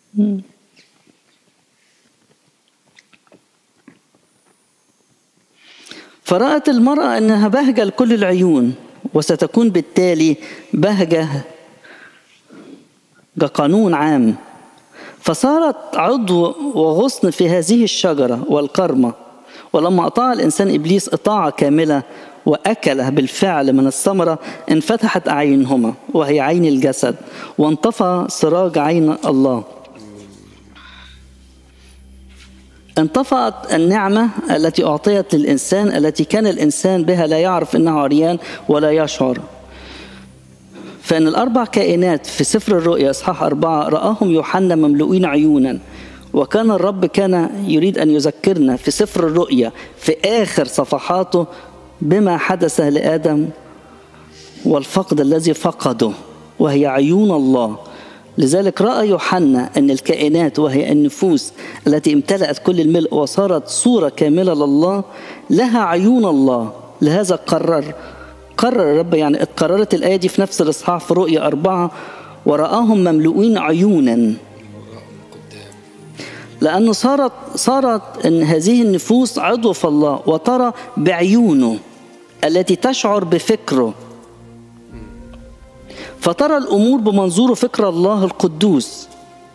فرأت المرأة أنها بهجة لكل العيون وستكون بالتالي بهجة كقانون عام فصارت عضو وغصن في هذه الشجرة والكرمة ولما أطاع الإنسان إبليس إطاعة كاملة وأكل بالفعل من الثمرة انفتحت أعينهما وهي عين الجسد وانطفى سراج عين الله انطفأت النعمة التي أعطيت للإنسان التي كان الإنسان بها لا يعرف أنه عريان ولا يشعر فإن الأربع كائنات في سفر الرؤيا إصحاح أربعة رآهم يوحنا مملوئين عيونا وكان الرب كان يريد أن يذكرنا في سفر الرؤيا في آخر صفحاته بما حدث لآدم والفقد الذي فقده وهي عيون الله لذلك رأى يوحنا أن الكائنات وهي النفوس التي امتلأت كل الملء وصارت صورة كاملة لله لها عيون الله لهذا قرر قرر الرب يعني اتكررت الآية دي في نفس الإصحاح في رؤيا أربعة ورآهم مملوئين عيونا لأنه صارت صارت أن هذه النفوس عضو في الله وترى بعيونه التي تشعر بفكره فترى الأمور بمنظور فكر الله القدوس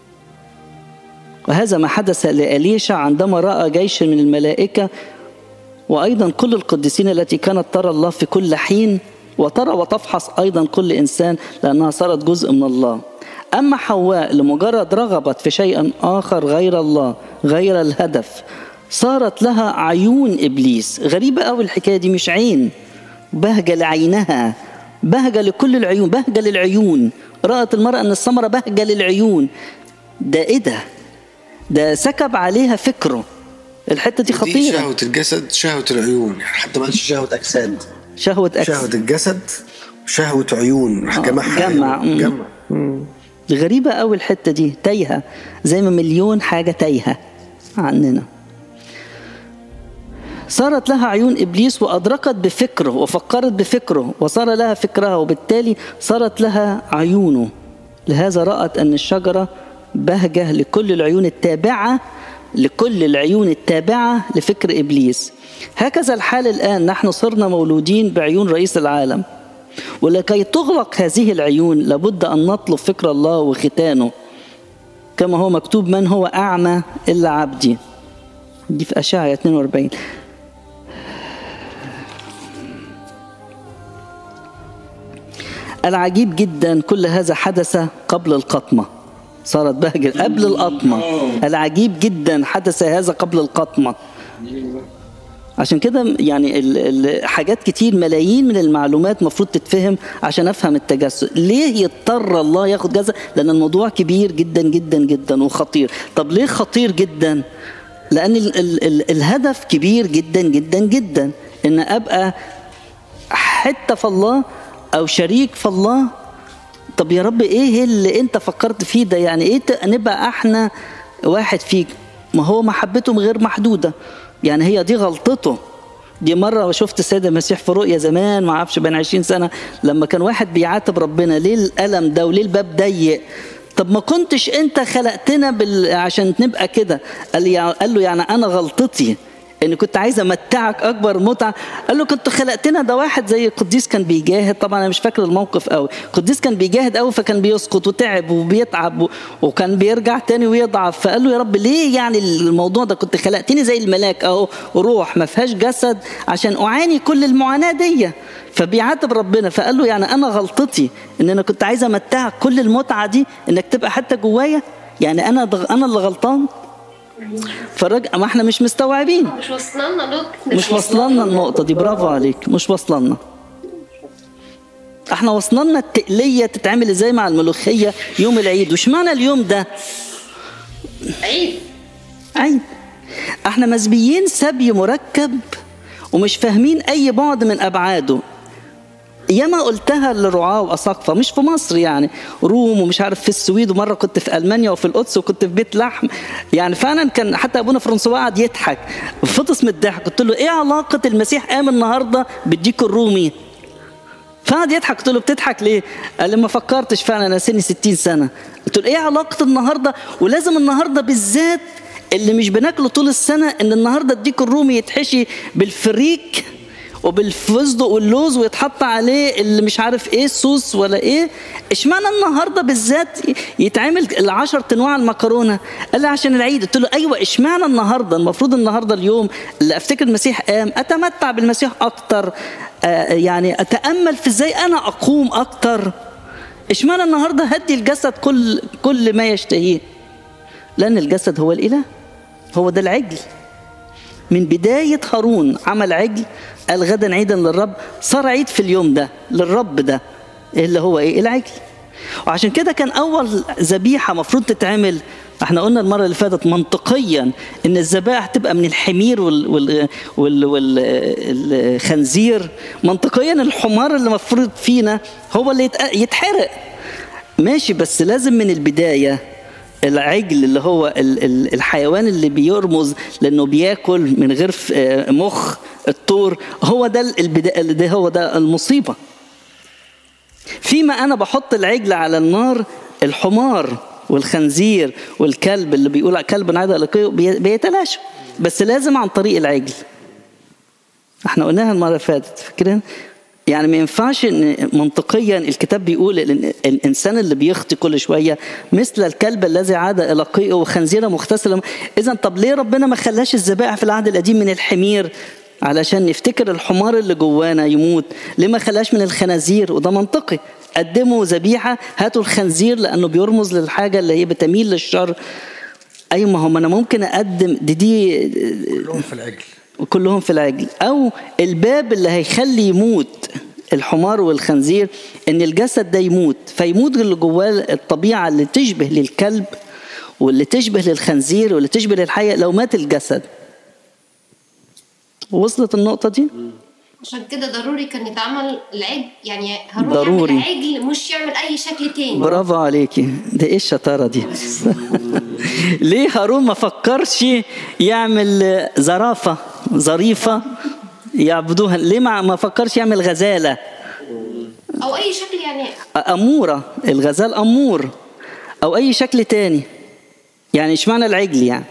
وهذا ما حدث لأليشع عندما رأى جيش من الملائكة وأيضا كل القديسين التي كانت ترى الله في كل حين وترى وتفحص أيضا كل إنسان لأنها صارت جزء من الله أما حواء لمجرد رغبت في شيء آخر غير الله غير الهدف صارت لها عيون إبليس غريبة أوي الحكاية دي مش عين بهجة لعينها بهجة لكل العيون بهجة للعيون رأت المرأة أن الثمرة بهجة للعيون ده إيه ده ده سكب عليها فكره الحتة دي دي خطيرة شهوة الجسد شهوة العيون يعني حتى ما قالش شهوة أجساد شهوة أكس شهوة الجسد شهوة عيون راح جمعها جمع. مم. جمع غريبة أوي الحتة دي تايهة زي ما مليون حاجة تايهة عننا صارت لها عيون إبليس وأدركت بفكره وفكرت بفكره وصار لها فكرها وبالتالي صارت لها عيونه لهذا رأت أن الشجرة بهجة لكل العيون التابعة لكل العيون التابعة لفكر إبليس هكذا الحال الآن نحن صرنا مولودين بعيون رئيس العالم ولكي تغلق هذه العيون لابد أن نطلب فكر الله وختانه كما هو مكتوب من هو أعمى إلا عبدي دي في أشعية 42 العجيب جدا كل هذا حدث قبل القطمة صارت بهجة قبل القطمة العجيب جدا حدث هذا قبل القطمة عشان كده يعني ال- ال- حاجات كتير ملايين من المعلومات مفروض تتفهم عشان افهم التجسد ليه يضطر الله ياخد جسد لان الموضوع كبير جدا جدا جدا وخطير طب ليه خطير جدا لان ال ال ال الهدف كبير جدا جدا جدا ان ابقى حته في الله او شريك في الله طب يا رب ايه اللي انت فكرت فيه ده يعني ايه ت- نبقى احنا واحد فيك ما هو محبته غير محدوده يعني هي دي غلطته دي مرة شفت السيد المسيح في رؤيا زمان ما اعرفش بين 20 سنة لما كان واحد بيعاتب ربنا ليه الألم ده وليه الباب ضيق طب ما كنتش انت خلقتنا بال... عشان نبقى كده قال, لي... قال له يعني انا غلطتي ان كنت عايز امتعك اكبر متعه قال له كنت خلقتنا ده واحد زي القديس كان بيجاهد طبعا انا مش فاكر الموقف قوي القديس كان بيجاهد قوي فكان بيسقط وتعب وبيتعب و- وكان بيرجع تاني ويضعف فقال له يا رب ليه يعني الموضوع ده كنت خلقتني زي الملاك اهو روح ما فيهاش جسد عشان اعاني كل المعاناه دي فبيعاتب ربنا فقال له يعني انا غلطتي ان انا كنت عايز امتعك كل المتعه دي انك تبقى حتى جوايا يعني انا ضغ... انا اللي غلطان فالراجل ما احنا مش مستوعبين مش واصله لنا نقطة مش واصله لنا النقطة دي برافو عليك مش واصله لنا احنا وصلنا لنا التقلية تتعمل ازاي مع الملوخية يوم العيد وش معنى اليوم ده عيد عيد احنا مسبيين سبي مركب ومش فاهمين اي بعد من ابعاده ياما قلتها للرعاة وأساقفة مش في مصر يعني روم ومش عارف في السويد ومرة كنت في ألمانيا وفي القدس وكنت في بيت لحم يعني فعلا كان حتى أبونا فرنسوا قعد يضحك فطس من الضحك قلت له إيه علاقة المسيح قام النهاردة بالديك الرومي فقعد يضحك قلت له بتضحك ليه؟ قال لي ما فكرتش فعلا انا سني 60 سنه قلت له ايه علاقه النهارده ولازم النهارده بالذات اللي مش بناكله طول السنه ان النهارده الديك الرومي يتحشي بالفريك وبالفستق واللوز ويتحط عليه اللي مش عارف ايه الصوص ولا ايه اشمعنى النهارده بالذات يتعمل العشر انواع المكرونه قال لي عشان العيد قلت له ايوه اشمعنى النهارده المفروض النهارده اليوم اللي افتكر المسيح قام اتمتع بالمسيح اكتر آه يعني اتامل في ازاي انا اقوم اكتر اشمعنى النهارده هدي الجسد كل كل ما يشتهيه لان الجسد هو الاله هو ده العجل من بداية هارون عمل عجل قال غدا عيدا للرب صار عيد في اليوم ده للرب ده اللي هو ايه العجل وعشان كده كان اول ذبيحه مفروض تتعمل احنا قلنا المره اللي فاتت منطقيا ان الذبائح تبقى من الحمير وال وال وال والخنزير منطقيا الحمار اللي مفروض فينا هو اللي يتق- يتحرق ماشي بس لازم من البدايه العجل اللي هو ال- ال- الحيوان اللي بيرمز لانه بياكل من غير ف- آه، مخ الطور هو ده البدايه ده هو ده المصيبه فيما انا بحط العجل على النار الحمار والخنزير والكلب اللي بيقول كلب عاد لقيه بي- بيتلاشوا بس لازم عن طريق العجل احنا قلناها المره اللي فاتت فاكرين يعني ما ينفعش ان منطقيا الكتاب بيقول ان الانسان اللي بيخطي كل شويه مثل الكلب الذي عاد الى قيئه وخنزيره مغتسله اذا طب ليه ربنا ما خلاش الذبائح في العهد القديم من الحمير علشان نفتكر الحمار اللي جوانا يموت ليه ما خلاش من الخنازير وده منطقي قدموا ذبيحه هاتوا الخنزير لانه بيرمز للحاجه اللي هي بتميل للشر اي ما هم انا ممكن اقدم دي دي كلهم في العجل وكلهم في العجل او الباب اللي هيخلي يموت الحمار والخنزير ان الجسد ده يموت فيموت اللي جواه الطبيعه اللي تشبه للكلب واللي تشبه للخنزير واللي تشبه للحية لو مات الجسد وصلت النقطة دي؟ عشان كده ضروري كان يتعمل العجل يعني هروح ضروري. يعمل عجل مش يعمل اي شكل تاني برافو عليكي ده ايه الشطاره دي ليه هارون ما فكرش يعمل زرافه ظريفه يعبدوها ليه ما ما فكرش يعمل غزاله او اي شكل يعني اموره الغزال امور او اي شكل تاني يعني اشمعنى العجل يعني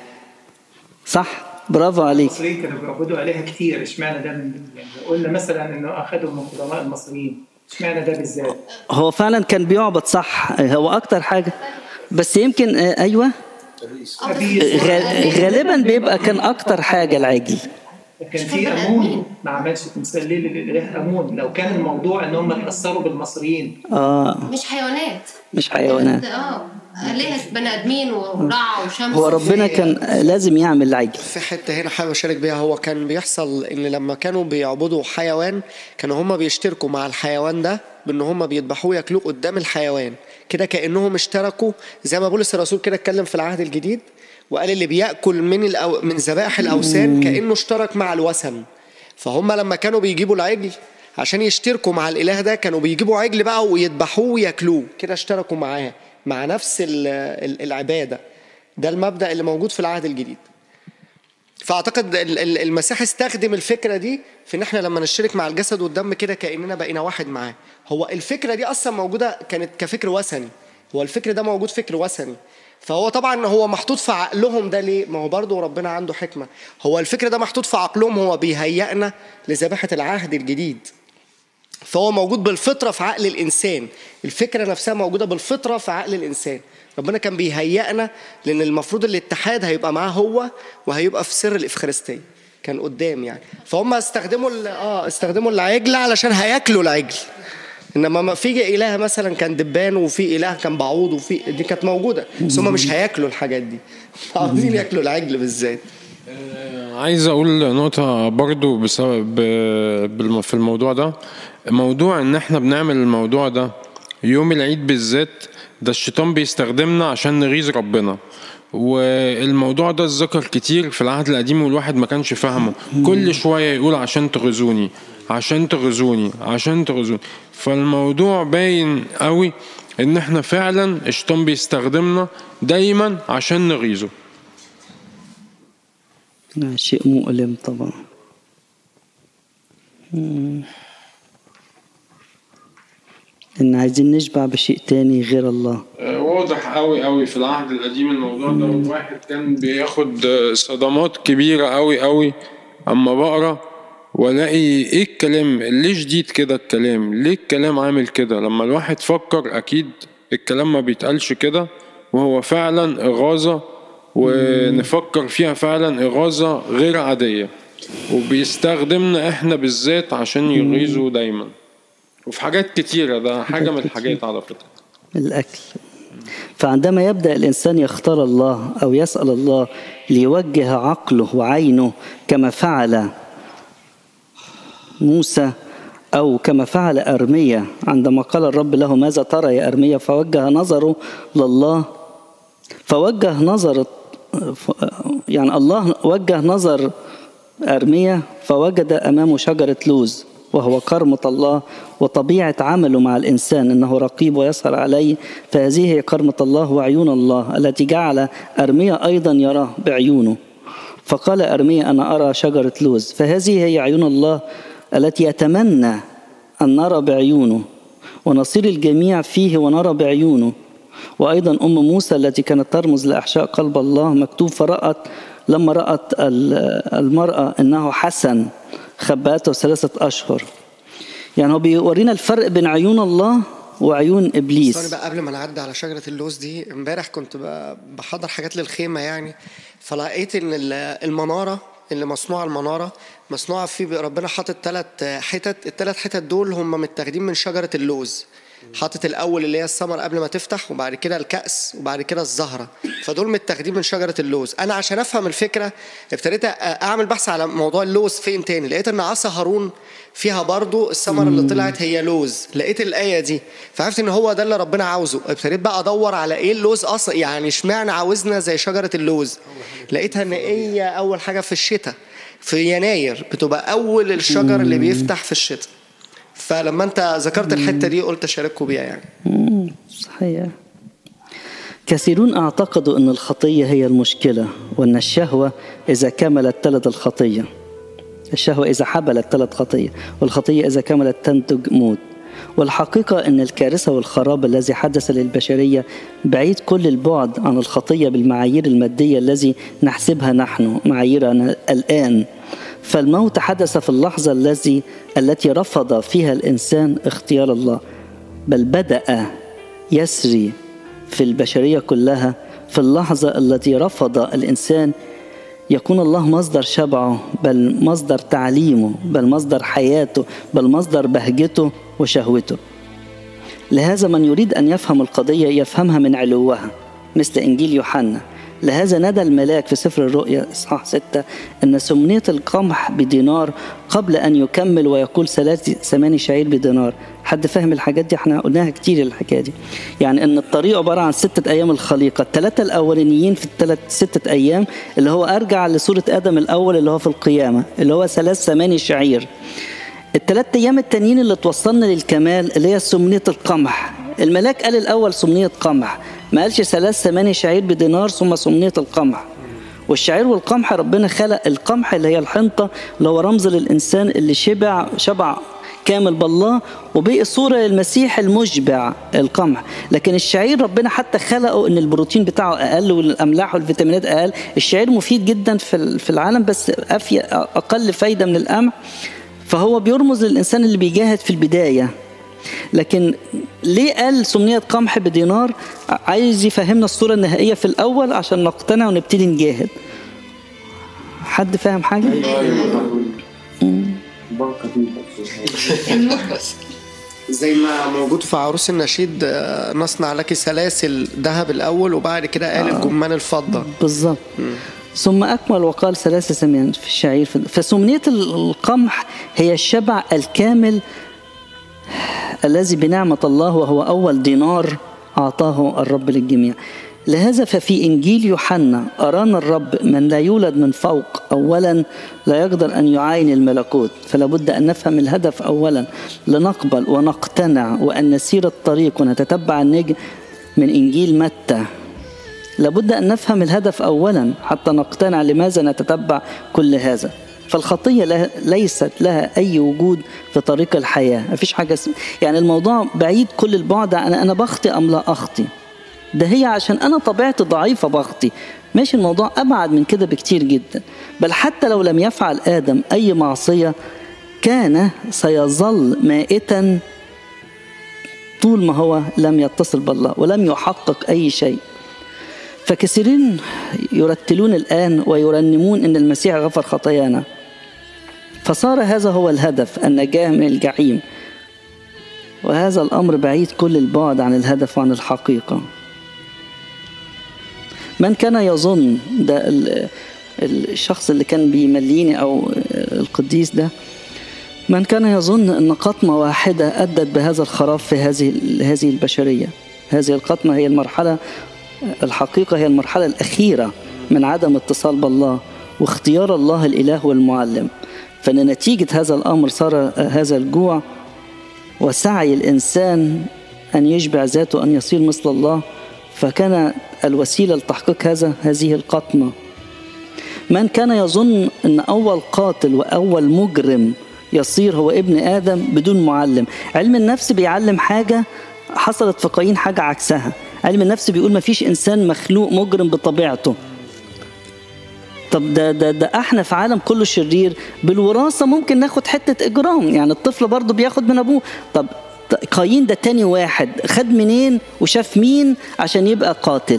صح برافو عليك المصريين كانوا بيعبدوا عليها كتير اشمعنى ده من يعني لو قلنا مثلا انه اخذوا من قدماء المصريين اشمعنى ده بالذات هو فعلا كان بيعبد صح هو اكتر حاجه بس يمكن آه، ايوه خبيث غ- غالبا بيبقى كان اكتر حاجه العجل كان في امون ما عملش تمثال ليه للاله امون لو كان الموضوع ان هم اتاثروا بالمصريين اه مش حيوانات مش حيوانات اه آلهة بني ادمين ورع وشمس هو ربنا كان لازم يعمل عجل في حته هنا حابب اشارك بيها هو كان بيحصل ان لما كانوا بيعبدوا حيوان كانوا هم بيشتركوا مع الحيوان ده بان هم بيذبحوه ياكلوه قدام الحيوان كده كانهم اشتركوا زي ما بولس الرسول كده اتكلم في العهد الجديد وقال اللي بياكل من الأو... من ذبائح الاوثان كانه اشترك مع الوثن فهم لما كانوا بيجيبوا العجل عشان يشتركوا مع الاله ده كانوا بيجيبوا عجل بقى ويذبحوه وياكلوه كده اشتركوا معاه مع نفس ال- ال- العباده ده المبدا اللي موجود في العهد الجديد فاعتقد ال- ال- المسيح استخدم الفكره دي في ان احنا لما نشترك مع الجسد والدم كده كاننا بقينا واحد معاه هو الفكره دي اصلا موجوده كانت كفكر وثني هو الفكر ده موجود فكر وثني فهو طبعا هو محطوط في عقلهم ده ليه ما هو برضه ربنا عنده حكمه هو الفكر ده محطوط في عقلهم هو بيهيئنا لذبيحه العهد الجديد فهو موجود بالفطرة في عقل الإنسان الفكرة نفسها موجودة بالفطرة في عقل الإنسان ربنا كان بيهيئنا لأن المفروض الاتحاد هيبقى معاه هو وهيبقى في سر الإفخارستية كان قدام يعني فهم استخدموا ال- اه استخدموا العجل علشان هياكلوا العجل انما ما في اله مثلا كان دبان وفي اله كان بعوض وفي دي كانت موجوده بس هم مش هياكلوا الحاجات دي عاوزين ياكلوا العجل بالذات عايز اقول نقطة برضو بسبب بالم- في الموضوع ده موضوع ان احنا بنعمل الموضوع ده يوم العيد بالذات ده الشيطان بيستخدمنا عشان نغيظ ربنا والموضوع ده اتذكر كتير في العهد القديم والواحد ما كانش فاهمه كل شوية يقول عشان تغيظوني عشان تغيظوني عشان تغيظوني فالموضوع باين قوي ان احنا فعلا الشيطان بيستخدمنا دايما عشان نغيظه شيء مؤلم طبعا مم. إن عايزين نشبع بشيء تاني غير الله آه، واضح قوي قوي في العهد القديم الموضوع ده والواحد كان بياخد آه، صدمات كبيرة قوي قوي اما بقرا والاقي ايه الكلام ليه شديد كده الكلام ليه الكلام عامل كده لما الواحد فكر اكيد الكلام ما بيتقالش كده وهو فعلا إغاظة ونفكر فيها فعلا إغاظة غير عادية وبيستخدمنا احنا بالذات عشان يغيظوا دايما وفي حاجات كتيرة ده حاجة من الحاجات على فكرة الأكل فعندما يبدأ الإنسان يختار الله أو يسأل الله ليوجه عقله وعينه كما فعل موسى أو كما فعل أرميا عندما قال الرب له ماذا ترى يا أرميا فوجه نظره لله فوجه نظر يعني الله وجه نظر أرميا فوجد أمامه شجرة لوز وهو كرمة الله وطبيعة عمله مع الإنسان أنه رقيب ويسهر عليه فهذه هي كرمة الله وعيون الله التي جعل أرميا أيضا يراه بعيونه فقال أرميا أنا أرى شجرة لوز فهذه هي عيون الله التي يتمنى أن نرى بعيونه ونصير الجميع فيه ونرى بعيونه وأيضا أم موسى التي كانت ترمز لأحشاء قلب الله مكتوب فرأت لما رأت المرأة أنه حسن خبأته ثلاثة أشهر يعني هو بيورينا الفرق بين عيون الله وعيون ابليس بس انا بقى قبل ما نعدي على شجره اللوز دي امبارح كنت بحضر حاجات للخيمه يعني فلقيت ان المناره اللي مصنوعه المناره مصنوعه في ربنا حاطط ثلاث حتت الثلاث حتت دول هم متاخدين من شجره اللوز حاطط الاول اللي هي الثمر قبل ما تفتح وبعد كده الكأس وبعد كده الزهره فدول متاخدين من شجره اللوز انا عشان افهم الفكره ابتديت اعمل بحث على موضوع اللوز فين تاني لقيت ان عصا هارون فيها برضو الثمرة اللي طلعت هي لوز لقيت الآية دي فعرفت ان هو ده اللي ربنا عاوزه ابتديت بقى ادور على ايه اللوز اصلا يعني اشمعنى عاوزنا زي شجرة اللوز لقيتها ان هي اول حاجة في الشتاء في يناير بتبقى اول الشجر اللي بيفتح في الشتاء فلما انت ذكرت الحته دي قلت اشارككم بيها يعني صحيح كثيرون اعتقدوا ان الخطيه هي المشكله وان الشهوه اذا كملت تلد الخطيه الشهوه اذا حبلت تلد خطيه والخطيه اذا كملت تنتج موت والحقيقة أن الكارثة والخراب الذي حدث للبشرية بعيد كل البعد عن الخطية بالمعايير المادية الذي نحسبها نحن معاييرنا الآن فالموت حدث في اللحظة التي التي رفض فيها الإنسان اختيار الله بل بدأ يسري في البشرية كلها في اللحظة التي رفض الإنسان يكون الله مصدر شبعه بل مصدر تعليمه بل مصدر حياته بل مصدر بهجته وشهوته لهذا من يريد أن يفهم القضية يفهمها من علوها مثل إنجيل يوحنا لهذا ندى الملاك في سفر الرؤيا إصحاح ستة أن سمنية القمح بدينار قبل أن يكمل ويقول ثلاث ثماني شعير بدينار حد فاهم الحاجات دي احنا قلناها كتير الحكاية دي يعني أن الطريق عبارة عن ستة أيام الخليقة الثلاثة الأولانيين في الثلاث ستة أيام اللي هو أرجع لسورة آدم الأول اللي هو في القيامة اللي هو ثلاث ثماني شعير الثلاث أيام التانيين اللي توصلنا للكمال اللي هي سمنية القمح الملاك قال الأول سمنية قمح ما قالش ثلاث ثماني شعير بدينار ثم سمنية القمح والشعير والقمح ربنا خلق القمح اللي هي الحنطة اللي هو رمز للإنسان اللي شبع شبع كامل بالله وبقي صورة للمسيح المشبع القمح لكن الشعير ربنا حتى خلقه ان البروتين بتاعه اقل والاملاح والفيتامينات اقل الشعير مفيد جدا في العالم بس أفي اقل فايدة من القمح فهو بيرمز للإنسان اللي بيجاهد في البداية لكن ليه قال سمنية قمح بدينار عايز يفهمنا الصورة النهائية في الأول عشان نقتنع ونبتدي نجاهد حد فاهم حاجة؟ زي ما موجود في عروس النشيد نصنع لك سلاسل ذهب الأول وبعد كده قال الجمان الفضة بالظبط ثم أكمل وقال ثلاثة سمين في الشعير فسمنية القمح هي الشبع الكامل الذي بنعمة الله وهو أول دينار أعطاه الرب للجميع لهذا ففي إنجيل يوحنا أرانا الرب من لا يولد من فوق أولا لا يقدر أن يعاين الملكوت فلا بد أن نفهم الهدف أولا لنقبل ونقتنع وأن نسير الطريق ونتتبع النجم من إنجيل متى لابد أن نفهم الهدف أولا حتى نقتنع لماذا نتتبع كل هذا فالخطية لها ليست لها أي وجود في طريق الحياة مفيش حاجة اسم... يعني الموضوع بعيد كل البعد عن أنا بخطي أم لا أخطي ده هي عشان أنا طبيعتي ضعيفة بخطي ماشي الموضوع أبعد من كده بكتير جدا بل حتى لو لم يفعل آدم أي معصية كان سيظل مائتا طول ما هو لم يتصل بالله ولم يحقق أي شيء فكثيرين يرتلون الآن ويرنمون أن المسيح غفر خطايانا فصار هذا هو الهدف النجاة من الجحيم وهذا الأمر بعيد كل البعد عن الهدف وعن الحقيقة من كان يظن ده ال- الشخص اللي كان بيمليني أو القديس ده من كان يظن أن قطمة واحدة أدت بهذا الخراب في هذه هذه البشرية هذه القطمة هي المرحلة الحقيقة هي المرحلة الأخيرة من عدم اتصال بالله واختيار الله الإله والمعلم فإن نتيجة هذا الأمر صار هذا الجوع وسعي الإنسان أن يشبع ذاته أن يصير مثل الله فكان الوسيلة لتحقيق هذا هذه القطمة من كان يظن أن أول قاتل وأول مجرم يصير هو ابن آدم بدون معلم علم النفس بيعلم حاجة حصلت في قايين حاجة عكسها علم النفس بيقول ما فيش إنسان مخلوق مجرم بطبيعته طب ده ده ده احنا في عالم كله شرير بالوراثه ممكن ناخد حته اجرام يعني الطفل برضه بياخد من ابوه طب ط- قايين ده تاني واحد خد منين وشاف مين عشان يبقى قاتل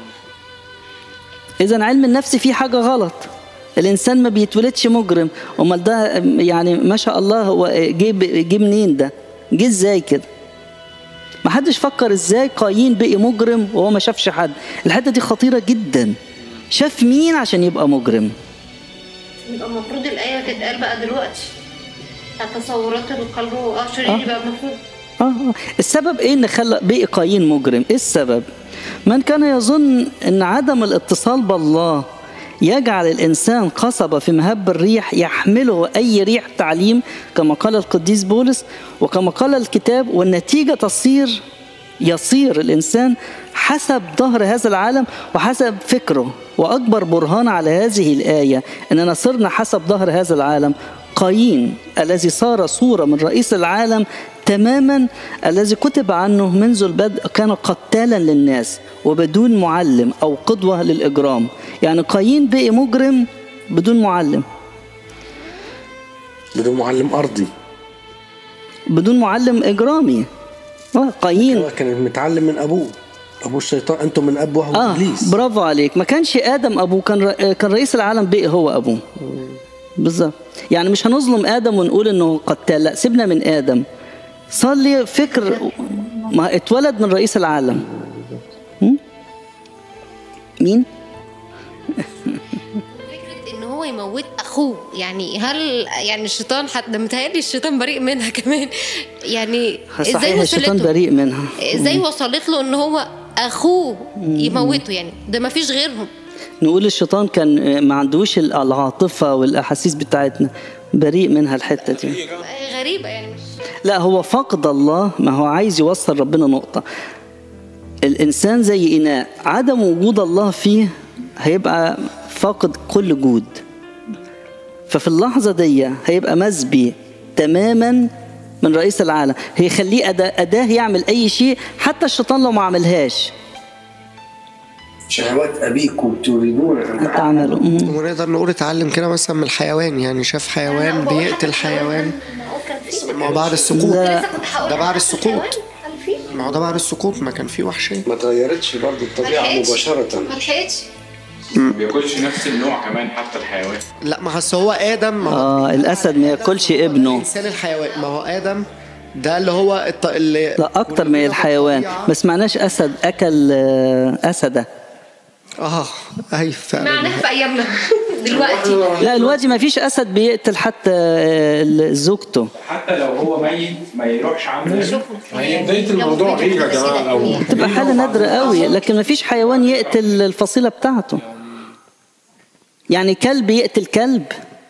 اذا علم النفس فيه حاجه غلط الانسان ما بيتولدش مجرم امال ده يعني ما شاء الله هو جه ب- جه منين ده جه ازاي كده ما حدش فكر ازاي قايين بقي مجرم وهو ما شافش حد الحته دي خطيره جدا شاف مين عشان يبقى مجرم يبقى المفروض الآية تتقال بقى دلوقتي بتاع تصورات القلب اه شرير يبقى المفروض آه آه. السبب ايه ان خلق بقي قايين مجرم ايه السبب من كان يظن ان عدم الاتصال بالله يجعل الانسان قصبه في مهب الريح يحمله اي ريح تعليم كما قال القديس بولس وكما قال الكتاب والنتيجه تصير يصير الانسان حسب ظهر هذا العالم وحسب فكره واكبر برهان على هذه الايه اننا صرنا حسب ظهر هذا العالم قايين الذي صار صوره من رئيس العالم تماما الذي كتب عنه منذ البدء كان قتالا للناس وبدون معلم او قدوه للاجرام يعني قايين بقي مجرم بدون معلم بدون معلم ارضي بدون معلم اجرامي آه، قايين هو كان متعلم من ابوه ابوه الشيطان انتم من اب وهو اه ابليس برافو عليك ما كانش ادم ابوه كان ر- كان رئيس العالم بقي هو ابوه بالظبط يعني مش هنظلم ادم ونقول انه قتال لا سيبنا من ادم صار لي فكر ما اتولد من رئيس العالم هم؟ مين فكرة ان هو يموت اخوه يعني هل يعني الشيطان حتى ده متهيألي الشيطان بريء منها كمان يعني ازاي صحيح الشيطان وصلت له بريء منها ازاي وصلت له ان هو اخوه يموته يعني ده ما فيش غيرهم نقول الشيطان كان ما عندوش العاطفه والاحاسيس بتاعتنا بريء منها الحته دي غريبة يعني مش لا هو فقد الله ما هو عايز يوصل ربنا نقطة الإنسان زي إناء عدم وجود الله فيه هيبقى فاقد كل جود ففي اللحظة دي هيبقى مسبي تماما من رئيس العالم هيخليه أداة, أداة يعمل أي شيء حتى الشيطان لو ما عملهاش شهوات ابيكم تريدون ان تعمله مم. ونقدر نقول اتعلم كده مثلا من الحيوان يعني شاف حيوان بيقتل حيوان ما هو بعد السقوط لا. ده بعد السقوط ما هو ده بعد السقوط ما كان في وحشية ما تغيرتش برضه الطبيعه ملحقتش. مباشره ما لحقتش ما بياكلش نفس النوع كمان حتى الحيوان لا ما هو هو ادم ما هو آه الأسد ما ياكلش ابنه الانسان الحيوان ما هو ادم ده اللي هو الط... اللي لا أكتر من الحيوان ما سمعناش أسد أكل آه، أسدة اه ايوه فعلا معناها في ايامنا دلوقتي لا دلوقتي ما فيش اسد بيقتل حتى آه، زوجته حتى لو هو ميت ما يروحش عنده ما هي بداية الموضوع غير يا جماعة الأول تبقى حاله نادره قوي لكن ما فيش حيوان يقتل الفصيله بتاعته يعني كلب يقتل كلب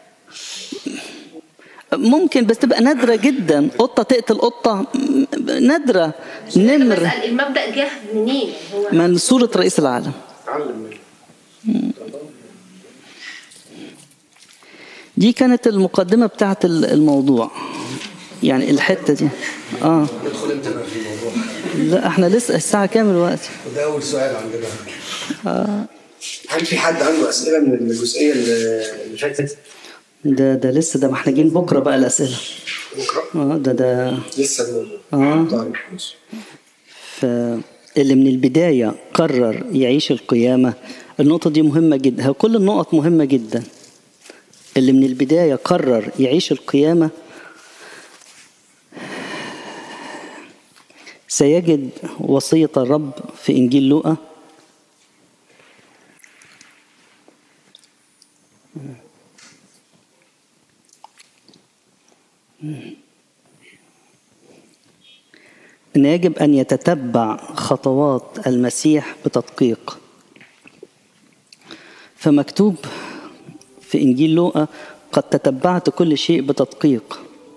ممكن بس تبقى نادره جدا قطه تقتل قطه م- نادره نمر بسأل المبدأ جه منين هو من صوره رئيس العالم دي كانت المقدمة بتاعت ال- الموضوع يعني الحتة دي اه ندخل انت بقى في الموضوع لا احنا لسه الساعة كام الوقت وده اول سؤال عندنا هل في حد عنده اسئله من الجزئيه اللي اللي فاتت؟ ده ده لسه ده ما احنا جايين بكرة بقى الأسئلة بكره اه ده ده لسه الموضوع اه طيب ماشي. فاللي من البداية قرر يعيش القيامة النقطة دي مهمة جدا هو كل النقط مهمة جدا اللي من البداية قرر يعيش القيامة سيجد وصية الرب في إنجيل لوقا أن يجب أن يتتبع خطوات المسيح بتدقيق فمكتوب في إنجيل لوقا قد تتبعت كل شيء بتدقيق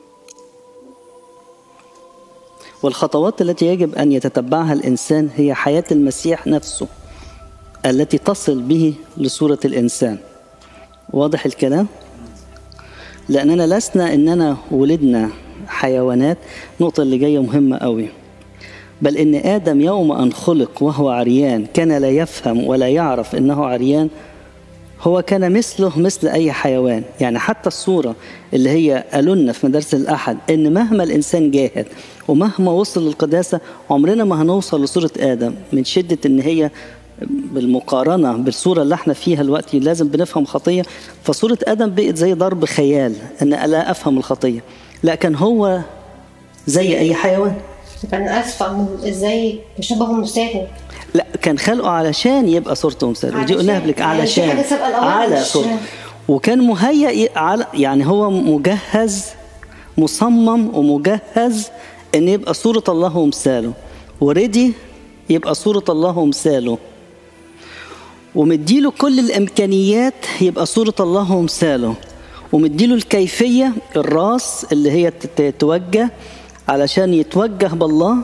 والخطوات التي يجب أن يتتبعها الإنسان هي حياة المسيح نفسه التي تصل به لصورة الإنسان واضح الكلام؟ لأننا لسنا إننا ولدنا حيوانات النقطة اللي جاية مهمة قوي بل إن آدم يوم أن خلق وهو عريان كان لا يفهم ولا يعرف إنه عريان هو كان مثله مثل أي حيوان يعني حتى الصورة اللي هي قالوا لنا في مدارس الأحد إن مهما الإنسان جاهد ومهما وصل للقداسة عمرنا ما هنوصل لصورة آدم من شدة إن هي بالمقارنة بالصورة اللي احنا فيها دلوقتي لازم بنفهم خطية فصورة آدم بقت زي ضرب خيال إن لا أفهم الخطية لا كان هو زي أي حيوان كان اسفه ازاي تشبهه مثاله لا كان خلقه علشان يبقى صورته ومثاله ودي قلناها قبل كده يعني في علشان حاجة سابقة الأوان على مش- صورته وكان مهيأ ي- على يعني هو مجهز مصمم ومجهز ان يبقى صورة الله ومثاله وريدي يبقى صورة الله ومثاله ومديله كل الامكانيات يبقى صورة الله ومثاله ومديله الكيفية الراس اللي هي تت- توجه علشان يتوجه بالله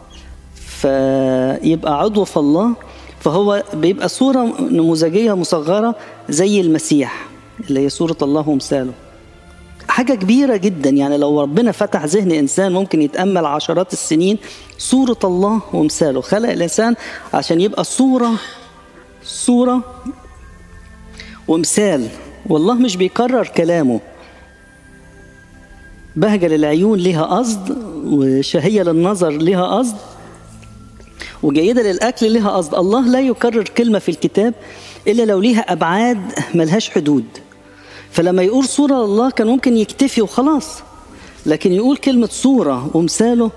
فيبقى عضو في الله فهو بيبقى صورة نموذجية مصغرة زي المسيح اللي هي صورة الله ومثاله حاجة كبيرة جدا يعني لو ربنا فتح ذهن إنسان ممكن يتأمل عشرات السنين صورة الله ومثاله خلق الإنسان عشان يبقى صورة صورة ومثال والله مش بيكرر كلامه بهجة للعيون ليها قصد وشهية للنظر ليها قصد وجيدة للأكل ليها قصد الله لا يكرر كلمة في الكتاب إلا لو ليها أبعاد ملهاش حدود فلما يقول صورة لله كان ممكن يكتفي وخلاص لكن يقول كلمة صورة ومثاله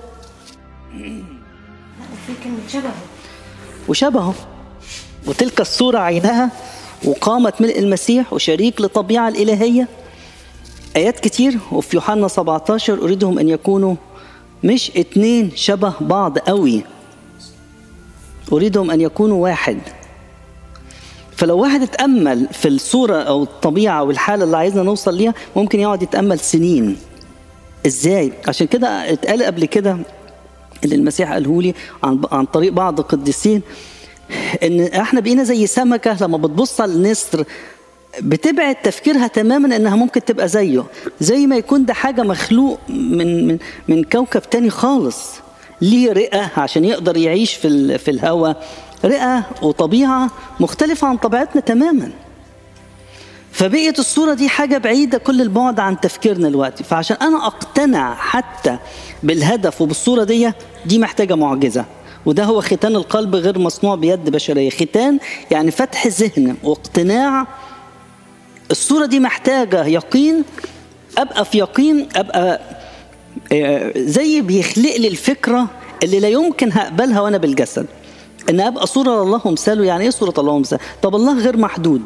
في كلمه شبهه وشبهه وتلك الصورة عينها وقامت ملء المسيح وشريك للطبيعة الإلهية آيات كتير وفي يوحنا 17 أريدهم أن يكونوا مش اتنين شبه بعض قوي أريدهم أن يكونوا واحد فلو واحد اتأمل في الصورة أو الطبيعة والحالة اللي عايزنا نوصل ليها ممكن يقعد يتأمل سنين إزاي؟ عشان كده اتقال قبل كده اللي المسيح قاله لي عن عن طريق بعض القديسين ان احنا بقينا زي سمكه لما بتبص على النسر بتبعد تفكيرها تماما انها ممكن تبقى زيه زي ما يكون ده حاجه مخلوق من من من كوكب تاني خالص ليه رئه عشان يقدر يعيش في ال- في الهواء رئه وطبيعه مختلفه عن طبيعتنا تماما فبقيت الصورة دي حاجة بعيدة كل البعد عن تفكيرنا دلوقتي فعشان أنا أقتنع حتى بالهدف وبالصورة دي دي محتاجة معجزة وده هو ختان القلب غير مصنوع بيد بشرية ختان يعني فتح ذهن واقتناع الصورة دي محتاجة يقين أبقى في يقين أبقى آه، زي بيخلق لي الفكرة اللي لا يمكن هقبلها وأنا بالجسد إن أبقى صورة لله ومثاله يعني إيه صورة الله ومثاله؟ طب الله غير محدود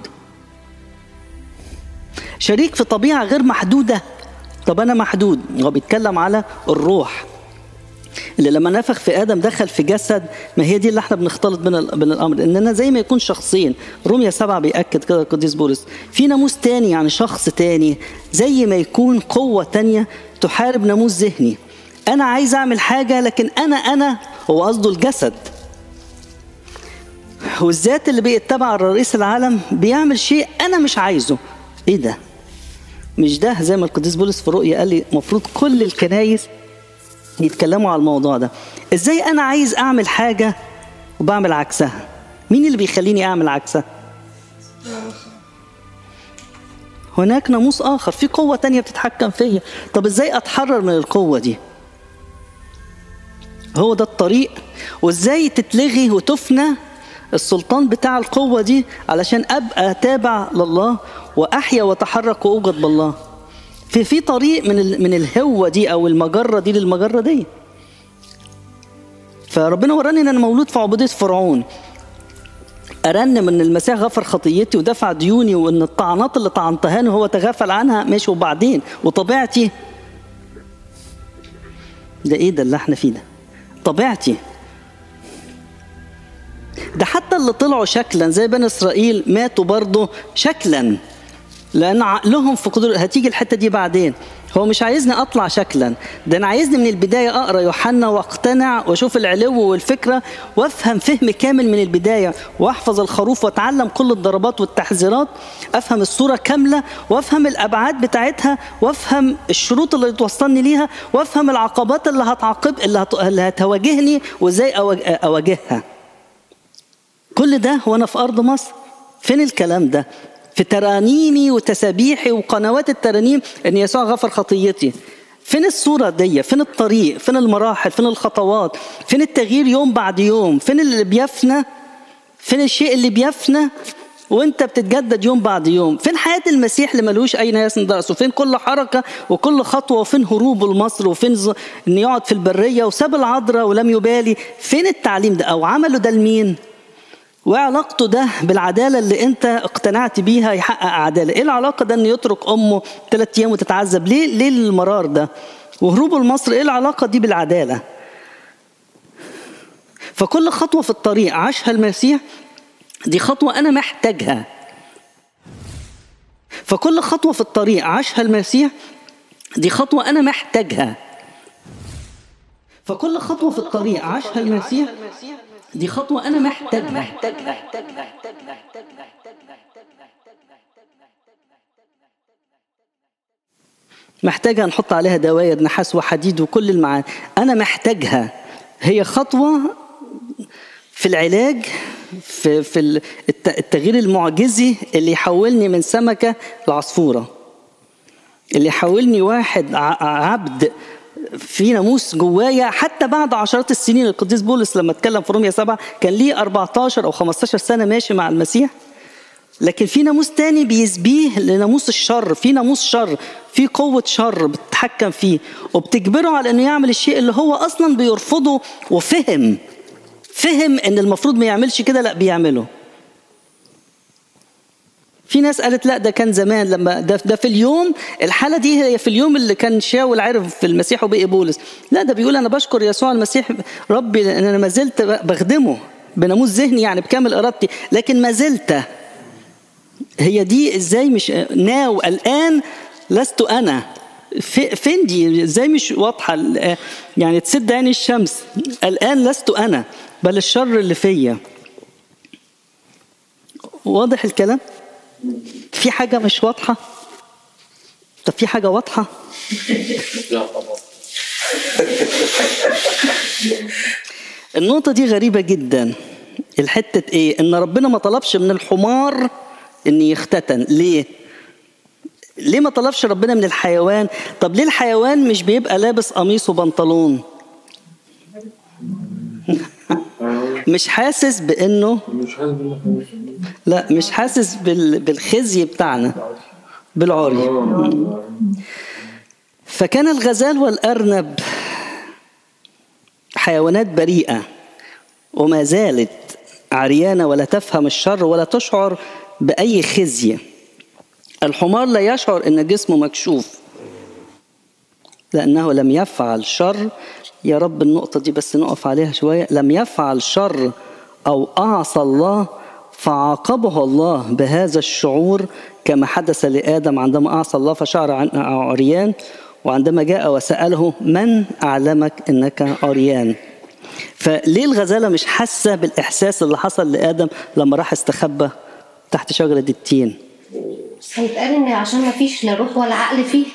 شريك في طبيعة غير محدودة طب أنا محدود هو بيتكلم على الروح اللي لما نفخ في آدم دخل في جسد ما هي دي اللي احنا بنختلط بين ال- بين الأمر إننا زي ما يكون شخصين روميا سبعة بيأكد كده القديس بولس في ناموس تاني يعني شخص تاني زي ما يكون قوة تانية تحارب ناموس ذهني أنا عايز أعمل حاجة لكن أنا أنا هو قصده الجسد والذات اللي بيتبع رئيس العالم بيعمل شيء انا مش عايزه ايه ده مش ده زي ما القديس بولس في رؤيا قال لي المفروض كل الكنايس يتكلموا على الموضوع ده ازاي انا عايز اعمل حاجه وبعمل عكسها مين اللي بيخليني اعمل عكسها هناك ناموس اخر في قوه تانية بتتحكم فيا طب ازاي اتحرر من القوه دي هو ده الطريق وازاي تتلغي وتفنى السلطان بتاع القوه دي علشان ابقى تابع لله واحيا واتحرك واوجد بالله في في طريق من ال- من الهوه دي او المجره دي للمجره دي فربنا وراني ان انا مولود في عبوديه فرعون ارنم ان المسيح غفر خطيتي ودفع ديوني وان الطعنات اللي طعنتهاني هو تغافل عنها ماشي وبعدين وطبيعتي ده ايه ده اللي احنا فيه ده طبيعتي ده حتى اللي طلعوا شكلا زي بني اسرائيل ماتوا برضه شكلا لان عقلهم في قدر هتيجي الحته دي بعدين هو مش عايزني اطلع شكلا ده انا عايزني من البدايه اقرا يوحنا واقتنع واشوف العلو والفكره وافهم فهم كامل من البدايه واحفظ الخروف واتعلم كل الضربات والتحذيرات افهم الصوره كامله وافهم الابعاد بتاعتها وافهم الشروط اللي توصلني ليها وافهم العقبات اللي هتعاقب اللي, هت... اللي هتواجهني وازاي أواج... اواجهها كل ده وانا في ارض مصر فين الكلام ده في ترانيمي وتسابيحي وقنوات الترانيم ان يسوع غفر خطيتي فين الصورة دي فين الطريق فين المراحل فين الخطوات فين التغيير يوم بعد يوم فين اللي بيفنى فين الشيء اللي بيفنى وانت بتتجدد يوم بعد يوم فين حياة المسيح اللي ملوش اي ناس رأسه فين كل حركة وكل خطوة وفين هروبه لمصر وفين ز... ان يقعد في البرية وساب العذراء ولم يبالي فين التعليم ده او عمله ده لمين وعلاقته ده بالعداله اللي انت اقتنعت بيها يحقق عداله ايه العلاقه ده انه يترك امه ثلاث ايام وتتعذب ليه ليه المرار ده وهروبه لمصر ايه العلاقه دي بالعداله فكل خطوه في الطريق عاشها المسيح دي خطوه انا محتاجها فكل خطوه في الطريق عاشها المسيح دي خطوه انا محتاجها فكل خطوه في الطريق عاشها المسيح دي خطوة أنا محتاجها محتاجة نحط عليها دواير نحاس وحديد وكل المعاني أنا محتاجها هي خطوة في العلاج في في الت- التغيير المعجزي اللي يحولني من سمكة لعصفورة اللي يحولني واحد ع- عبد في ناموس جوايا حتى بعد عشرات السنين القديس بولس لما اتكلم في روميا سبعة كان ليه 14 أو 15 سنة ماشي مع المسيح لكن في ناموس تاني بيسبيه لناموس الشر في ناموس شر في قوة شر بتتحكم فيه وبتجبره على انه يعمل الشيء اللي هو اصلا بيرفضه وفهم فهم ان المفروض ما يعملش كده لا بيعمله في ناس قالت لا ده كان زمان لما ده, ده في اليوم الحاله دي هي في اليوم اللي كان شاول عرف في المسيح وبقي بولس لا ده بيقول انا بشكر يسوع المسيح ربي لان انا ما زلت بخدمه بناموس ذهني يعني بكامل ارادتي لكن ما زلت هي دي ازاي مش ناو الان لست انا في- فين دي ازاي مش واضحه ال- يعني تسد عين الشمس الان لست انا بل الشر اللي فيا واضح الكلام في حاجه مش واضحه طب في حاجه واضحه لا طبعا النقطة دي غريبة جدا الحتة ايه ان ربنا ما طلبش من الحمار ان يختتن ليه ليه ما طلبش ربنا من الحيوان طب ليه الحيوان مش بيبقى لابس قميص وبنطلون مش حاسس بانه مش حاسس بالله لا مش حاسس بال... بالخزي بتاعنا بالعري فكان الغزال والأرنب حيوانات بريئة وما زالت عريانة ولا تفهم الشر ولا تشعر بأي خزي الحمار لا يشعر أن جسمه مكشوف لأنه لم يفعل شر يا رب النقطة دي بس نقف عليها شوية لم يفعل شر أو أعصى الله فعاقبه الله بهذا الشعور كما حدث لآدم عندما أعصى الله فشعر عن عريان وعندما جاء وسأله من أعلمك أنك عريان فليه الغزالة مش حاسة بالإحساس اللي حصل لآدم لما راح استخبى تحت شجرة التين هيتقال ان عشان ما فيش لا روح ولا عقل فيه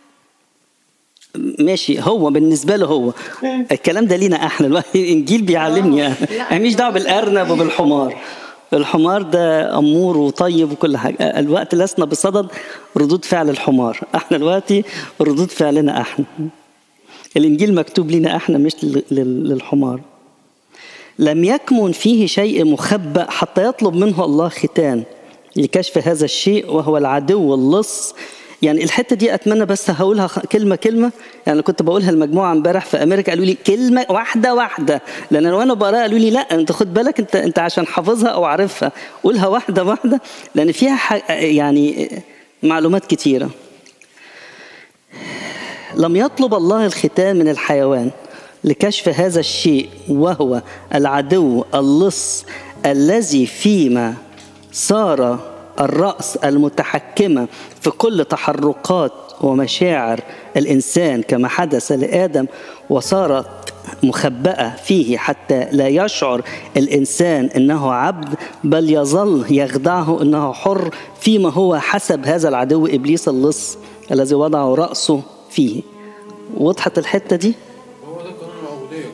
ماشي هو بالنسبه له هو الكلام ده لينا احنا الوقت الانجيل بيعلمني انا لا. ماليش دعوه بالارنب وبالحمار الحمار ده امور وطيب وكل حاجه الوقت لسنا بصدد ردود فعل الحمار احنا دلوقتي ردود فعلنا احنا الانجيل مكتوب لنا احنا مش لل- لل- للحمار لم يكمن فيه شيء مخبأ حتى يطلب منه الله ختان لكشف هذا الشيء وهو العدو اللص يعني الحته دي اتمنى بس هقولها خ- كلمه كلمه يعني كنت بقولها المجموعه امبارح في امريكا قالوا لي كلمه واحده واحده لان أنا وانا بقراها قالوا لي لا انت خد بالك انت انت عشان حافظها او عارفها قولها واحده واحده لان فيها ح- يعني معلومات كتيره لم يطلب الله الختان من الحيوان لكشف هذا الشيء وهو العدو اللص الذي فيما صار الرأس المتحكمة في كل تحركات ومشاعر الإنسان كما حدث لآدم وصارت مخبأة فيه حتى لا يشعر الإنسان أنه عبد بل يظل يخدعه أنه حر فيما هو حسب هذا العدو إبليس اللص الذي وضع رأسه فيه وضحت الحتة دي؟ هو ده قانون العبودية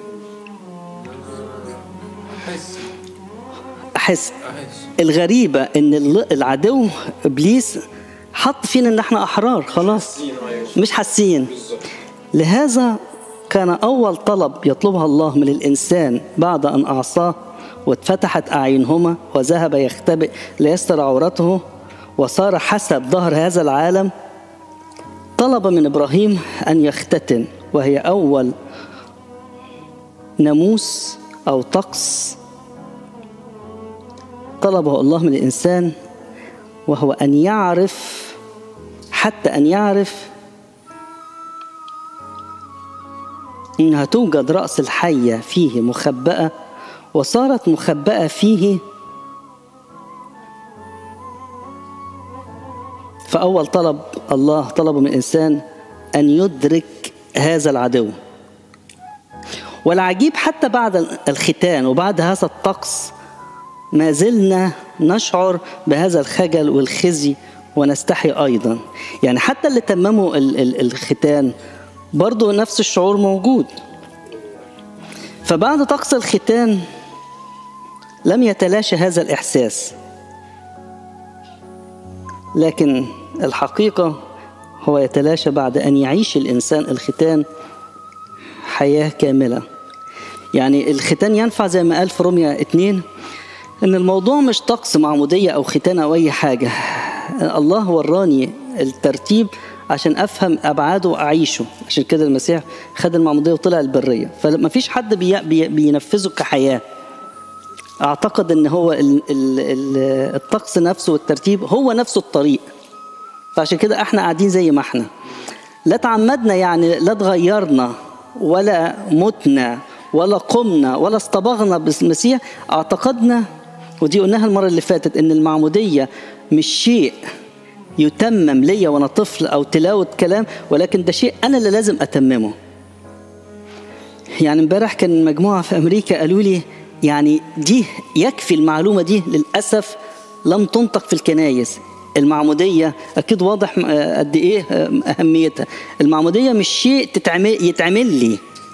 أحس أحس أحس الغريبة إن الل- العدو إبليس حط فينا إن إحنا أحرار خلاص مش حاسين لهذا كان أول طلب يطلبها الله من الإنسان بعد أن أعصاه واتفتحت أعينهما وذهب يختبئ ليستر عورته وصار حسب ظهر هذا العالم طلب من إبراهيم أن يختتن وهي أول ناموس أو طقس طلبه الله من الإنسان وهو أن يعرف حتى أن يعرف إنها توجد رأس الحية فيه مخبأة وصارت مخبأة فيه فأول طلب الله طلبه من الإنسان أن يدرك هذا العدو والعجيب حتى بعد الختان وبعد هذا الطقس ما زلنا نشعر بهذا الخجل والخزي ونستحي أيضا يعني حتى اللي تمموا ال- ال- الختان برضو نفس الشعور موجود فبعد طقس الختان لم يتلاشى هذا الإحساس لكن الحقيقة هو يتلاشى بعد أن يعيش الإنسان الختان حياة كاملة يعني الختان ينفع زي ما قال في روميا اتنين ان الموضوع مش طقس معمودية او ختان او اي حاجة الله وراني الترتيب عشان افهم ابعاده واعيشه عشان كده المسيح خد المعمودية وطلع البرية فما فيش حد بي بي بينفذه كحياة اعتقد ان هو ال ال ال الطقس نفسه والترتيب هو نفسه الطريق فعشان كده احنا قاعدين زي ما احنا لا تعمدنا يعني لا اتغيرنا ولا متنا ولا قمنا ولا اصطبغنا بالمسيح اعتقدنا ودي قلناها المرة اللي فاتت ان المعمودية مش شيء يتمم ليا وانا طفل او تلاوة كلام ولكن ده شيء انا اللي لازم اتممه يعني امبارح كان مجموعة في امريكا قالوا لي يعني دي يكفي المعلومة دي للأسف لم تنطق في الكنايس المعمودية أكيد واضح آه، قد إيه آه، أهميتها المعمودية مش شيء تتعمل يتعمل لي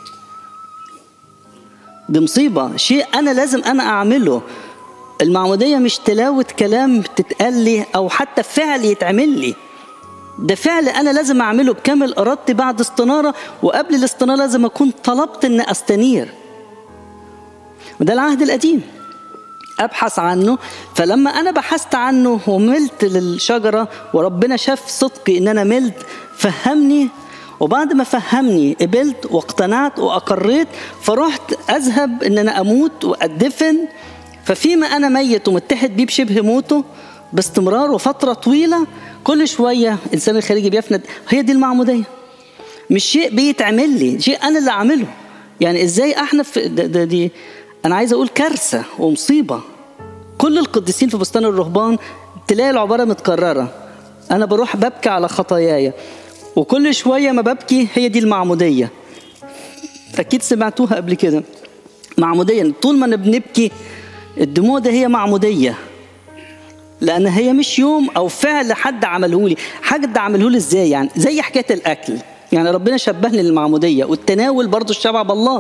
دي مصيبة شيء أنا لازم أنا أعمله المعمودية مش تلاوة كلام تتقال لي أو حتى فعل يتعمل لي ده فعل أنا لازم أعمله بكامل إرادتي بعد استنارة وقبل الاستنارة لازم أكون طلبت إن أستنير وده العهد القديم ابحث عنه فلما انا بحثت عنه وملت للشجره وربنا شاف صدقي ان انا ملت فهمني وبعد ما فهمني قبلت واقتنعت واقريت فرحت اذهب ان انا اموت وادفن ففيما انا ميت ومتحد بيه بشبه موته باستمرار وفتره طويله كل شويه الانسان الخارجي بيفند هي دي المعموديه مش شيء بيتعمل لي شيء انا اللي اعمله يعني ازاي احنا في ده ده دي انا عايز اقول كارثه ومصيبه كل القديسين في بستان الرهبان تلاقي العباره متكرره انا بروح ببكي على خطاياي وكل شويه ما ببكي هي دي المعموديه اكيد سمعتوها قبل كده معموديه طول ما بنبكي الدموع ده هي معموديه لان هي مش يوم او فعل حد عمله لي حد عمله لي ازاي يعني زي حكايه الاكل يعني ربنا شبهني للمعموديه والتناول برضو الشبع بالله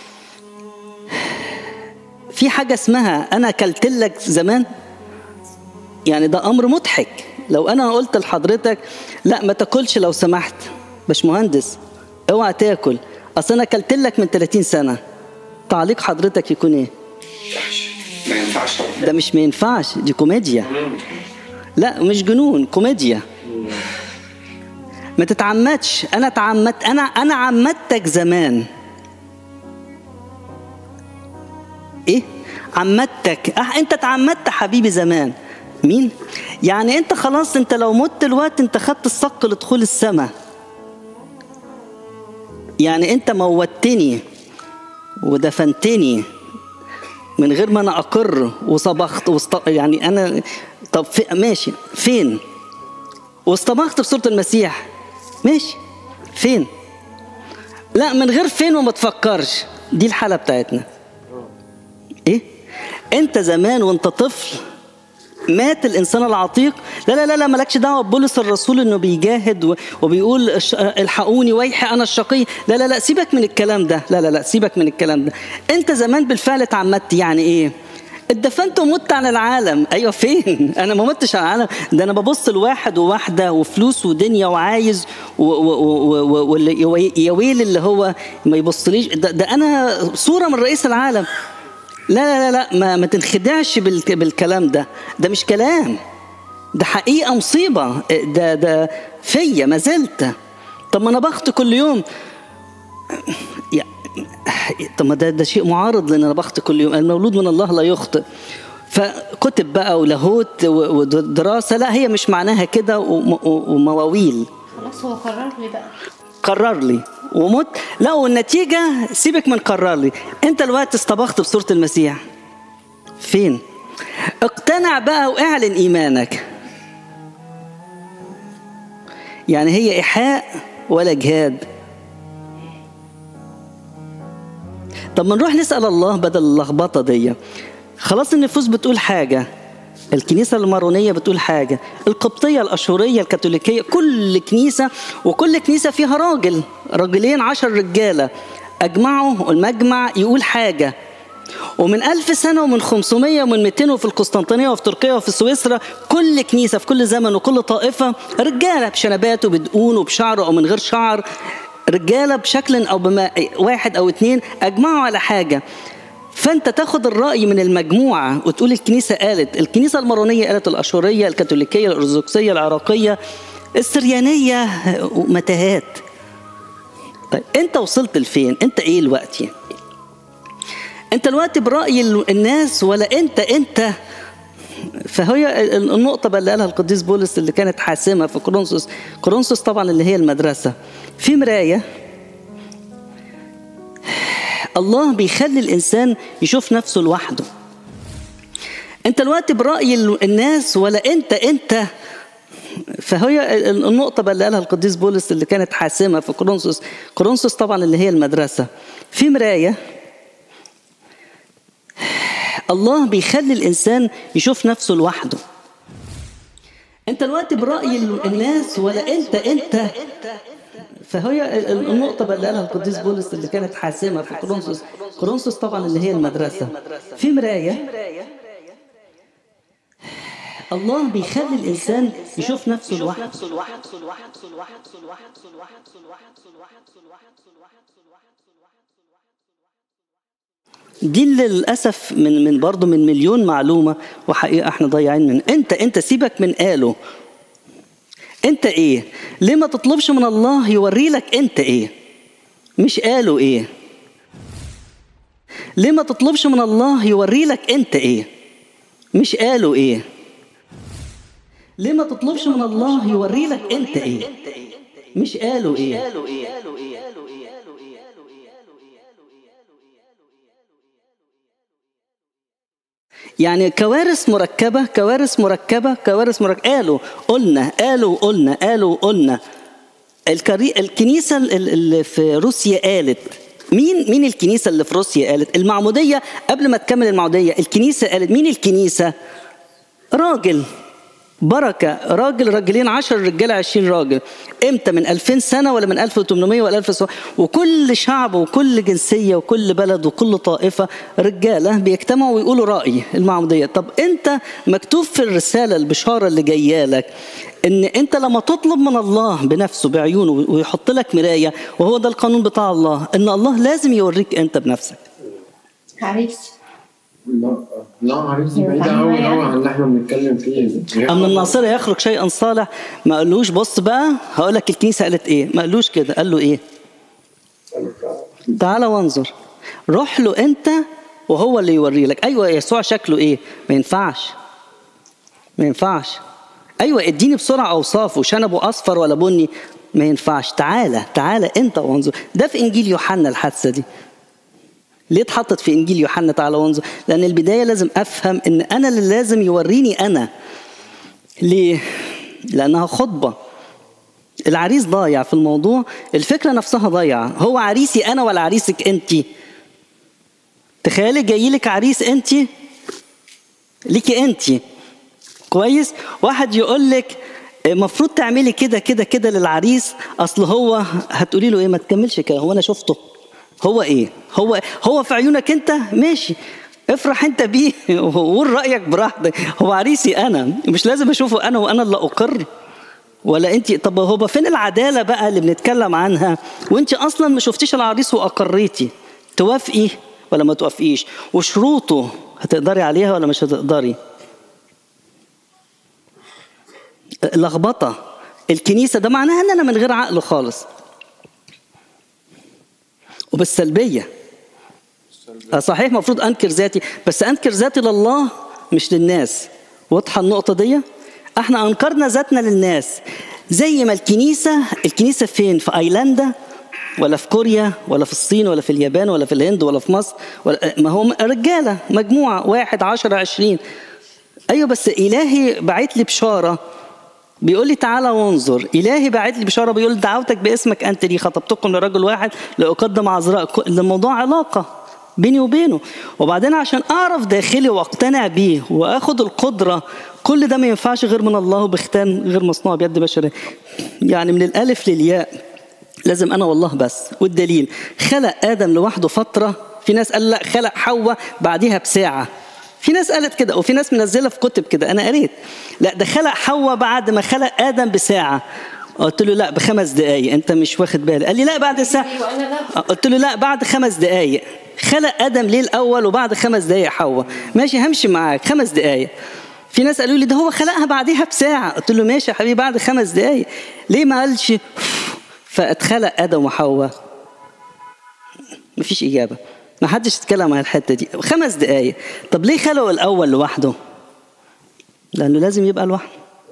في حاجه اسمها انا اكلت لك زمان يعني ده امر مضحك لو انا قلت لحضرتك لا ما تاكلش لو سمحت باشمهندس اوعى تاكل اصل انا اكلت لك من 30 سنه تعليق حضرتك يكون ايه ما ينفعش ده مش ما ينفعش دي كوميديا لا مش جنون كوميديا ما تتعمدش انا تعمدت انا انا عمدتك زمان ايه عمدتك أه انت تعمدت حبيبي زمان مين يعني انت خلاص انت لو مت الوقت انت خدت الصق لدخول السماء يعني انت موتني ودفنتني من غير ما انا اقر وصبغت وست... يعني انا طب في... ماشي فين واصطبغت في صوره المسيح ماشي فين لا من غير فين وما تفكرش دي الحاله بتاعتنا ايه انت زمان وانت طفل مات الانسان العتيق لا لا لا لا مالكش دعوه ببولس الرسول انه بيجاهد و- وبيقول الش- الحقوني ويحي انا الشقي لا لا لا سيبك من الكلام ده لا لا لا سيبك من الكلام ده انت زمان بالفعل اتعمدت يعني ايه اتدفنت ومت عن العالم ايوه فين انا ما متش عن العالم ده انا ببص لواحد وواحده وفلوس ودنيا وعايز و- و- و- و- واللي- يا- يا ويل اللي هو ما يبصليش ده, ده انا صوره من رئيس العالم لا لا لا لا ما, ما تنخدعش بالك- بالكلام ده ده مش كلام ده حقيقة مصيبة ده ده فيا ما زلت طب ما أنا بخت كل يوم يا طب ما ده ده شيء معارض لأن أنا بخت كل يوم المولود من الله لا يخطئ فكتب بقى ولاهوت و- ودراسة لا هي مش معناها كده وم- ومواويل خلاص هو قرر لي بقى قرر لي ومت لا والنتيجة سيبك من قرر لي انت الوقت اصطبغت بصورة المسيح فين اقتنع بقى واعلن ايمانك يعني هي ايحاء ولا جهاد طب ما نروح نسأل الله بدل اللخبطة دي خلاص النفوس بتقول حاجة الكنيسة المارونية بتقول حاجة القبطية الأشورية الكاثوليكية كل كنيسة وكل كنيسة فيها راجل راجلين عشر رجالة أجمعوا المجمع يقول حاجة ومن ألف سنة ومن 500 ومن 200 وفي القسطنطينية وفي تركيا وفي سويسرا كل كنيسة في كل زمن وكل طائفة رجالة بشنبات وبدقون وبشعر أو من غير شعر رجالة بشكل أو بما واحد أو اتنين أجمعوا على حاجة فانت تاخد الراي من المجموعه وتقول الكنيسه قالت الكنيسه المارونيه قالت الاشوريه الكاثوليكيه الارثوذكسيه العراقيه السريانيه متاهات طيب انت وصلت لفين انت ايه دلوقتي انت الوقت براي ال- الناس ولا انت انت فهي ال- النقطة بقى اللي قالها القديس بولس اللي كانت حاسمة في كورنثوس كورنثوس طبعا اللي هي المدرسة في مراية الله بيخلي الانسان يشوف نفسه لوحده انت الوقت براي ال- الناس ولا انت انت فهي ال- النقطة بقى اللي قالها القديس بولس اللي كانت حاسمة في كورنثوس كورنثوس طبعا اللي هي المدرسة في مراية الله بيخلي الانسان يشوف نفسه لوحده انت الوقت براي ال- الناس ولا انت انت فهي ال- ال- النقطة بقى اللي قالها القديس بولس اللي كانت حاسمة في كورنثوس كورنثوس طبعا اللي هي المدرسة في مراية الله بيخلي الإنسان يشوف نفسه لوحده دي اللي للاسف من من برضه من مليون معلومه وحقيقه احنا ضايعين من انت انت سيبك من قاله انت ايه ليه ما تطلبش من الله يوري لك انت ايه مش قالوا ايه ليه ما تطلبش من الله يوري لك انت ايه مش قالوا ايه ليه ما تطلبش من الله يوري لك انت ايه مش قالوا ايه يعني كوارث مركبة كوارث مركبة كوارث مركبة قالوا قلنا قالوا قلنا قالوا قلنا الكري... الكنيسة ال- اللي في روسيا قالت مين مين الكنيسة اللي في روسيا قالت المعمودية قبل ما تكمل المعمودية الكنيسة قالت مين الكنيسة راجل بركة راجل راجلين عشر رجالة عشرين راجل امتى من 2000 سنة ولا من 1800 ولا 1700 وكل شعب وكل جنسية وكل بلد وكل طائفة رجالة بيجتمعوا ويقولوا رأي المعمودية طب انت مكتوب في الرسالة البشارة اللي جاية لك ان انت لما تطلب من الله بنفسه بعيونه ويحط لك مراية وهو ده القانون بتاع الله ان الله لازم يوريك انت بنفسك عريس لا لا عارف دي بعيدة قوي قوي عن اللي احنا بنتكلم فيه أما الناصرة يخرج شيئا صالح ما قالوش بص بقى هقول لك الكنيسة قالت إيه ما قالوش كده قال له إيه تعالى وانظر روح له أنت وهو اللي يوري لك أيوة يسوع شكله إيه ما ينفعش ما ينفعش أيوة اديني بسرعة أوصافه شنبه أصفر ولا بني ما ينفعش تعالى تعالى أنت وانظر ده في إنجيل يوحنا الحادثة دي ليه اتحطت في انجيل يوحنا تعالى وانظر لان البدايه لازم افهم ان انا اللي لازم يوريني انا ليه لانها خطبه العريس ضايع في الموضوع الفكره نفسها ضايعه هو عريسي انا ولا عريسك انت تخيلي جاي لك عريس انت ليكي انت كويس واحد يقول لك المفروض تعملي كده كده كده للعريس اصل هو هتقولي له ايه ما تكملش كده هو انا شفته هو ايه هو هو في عيونك انت ماشي افرح انت بيه وقول رايك براحتك هو عريسي انا مش لازم اشوفه انا وانا اللي اقر ولا انت طب هو فين العداله بقى اللي بنتكلم عنها وانت اصلا ما شفتيش العريس واقريتي توافقي ولا ما توافقيش وشروطه هتقدري عليها ولا مش هتقدري لخبطه الكنيسه ده معناها ان انا من غير عقل خالص وبالسلبيه آه صحيح المفروض انكر ذاتي بس انكر ذاتي لله مش للناس واضحه النقطه دي احنا انكرنا ذاتنا للناس زي ما الكنيسه الكنيسه فين في ايلندا ولا في كوريا ولا في الصين ولا في اليابان ولا في الهند ولا في مصر ولا ما هو رجاله مجموعه واحد عشرة عشرين ايوه بس الهي بعت لي بشاره بيقول لي تعالى وانظر إلهي بعت لي بشارة بيقول دعوتك باسمك أنت لي خطبتكم لرجل واحد لأقدم عذراء الموضوع علاقة بيني وبينه وبعدين عشان أعرف داخلي وأقتنع بيه وأخد القدرة كل ده ما ينفعش غير من الله وبختان غير مصنوع بيد بشرية يعني من الألف للياء لازم أنا والله بس والدليل خلق آدم لوحده فترة في ناس قال لا خلق حواء بعديها بساعة في ناس قالت كده وفي ناس منزله في كتب كده انا قريت لا ده خلق حواء بعد ما خلق ادم بساعه قلت له لا بخمس دقايق انت مش واخد بالك قال لي لا بعد ساعه قلت له لا بعد خمس دقايق خلق ادم ليه الاول وبعد خمس دقايق حواء ماشي همشي معاك خمس دقايق في ناس قالوا لي ده هو خلقها بعديها بساعه قلت له ماشي يا حبيبي بعد خمس دقايق ليه ما قالش فاتخلق ادم وحواء مفيش اجابه ما حدش اتكلم عن الحته دي خمس دقايق طب ليه خلقه الاول لوحده لانه لازم يبقى لوحده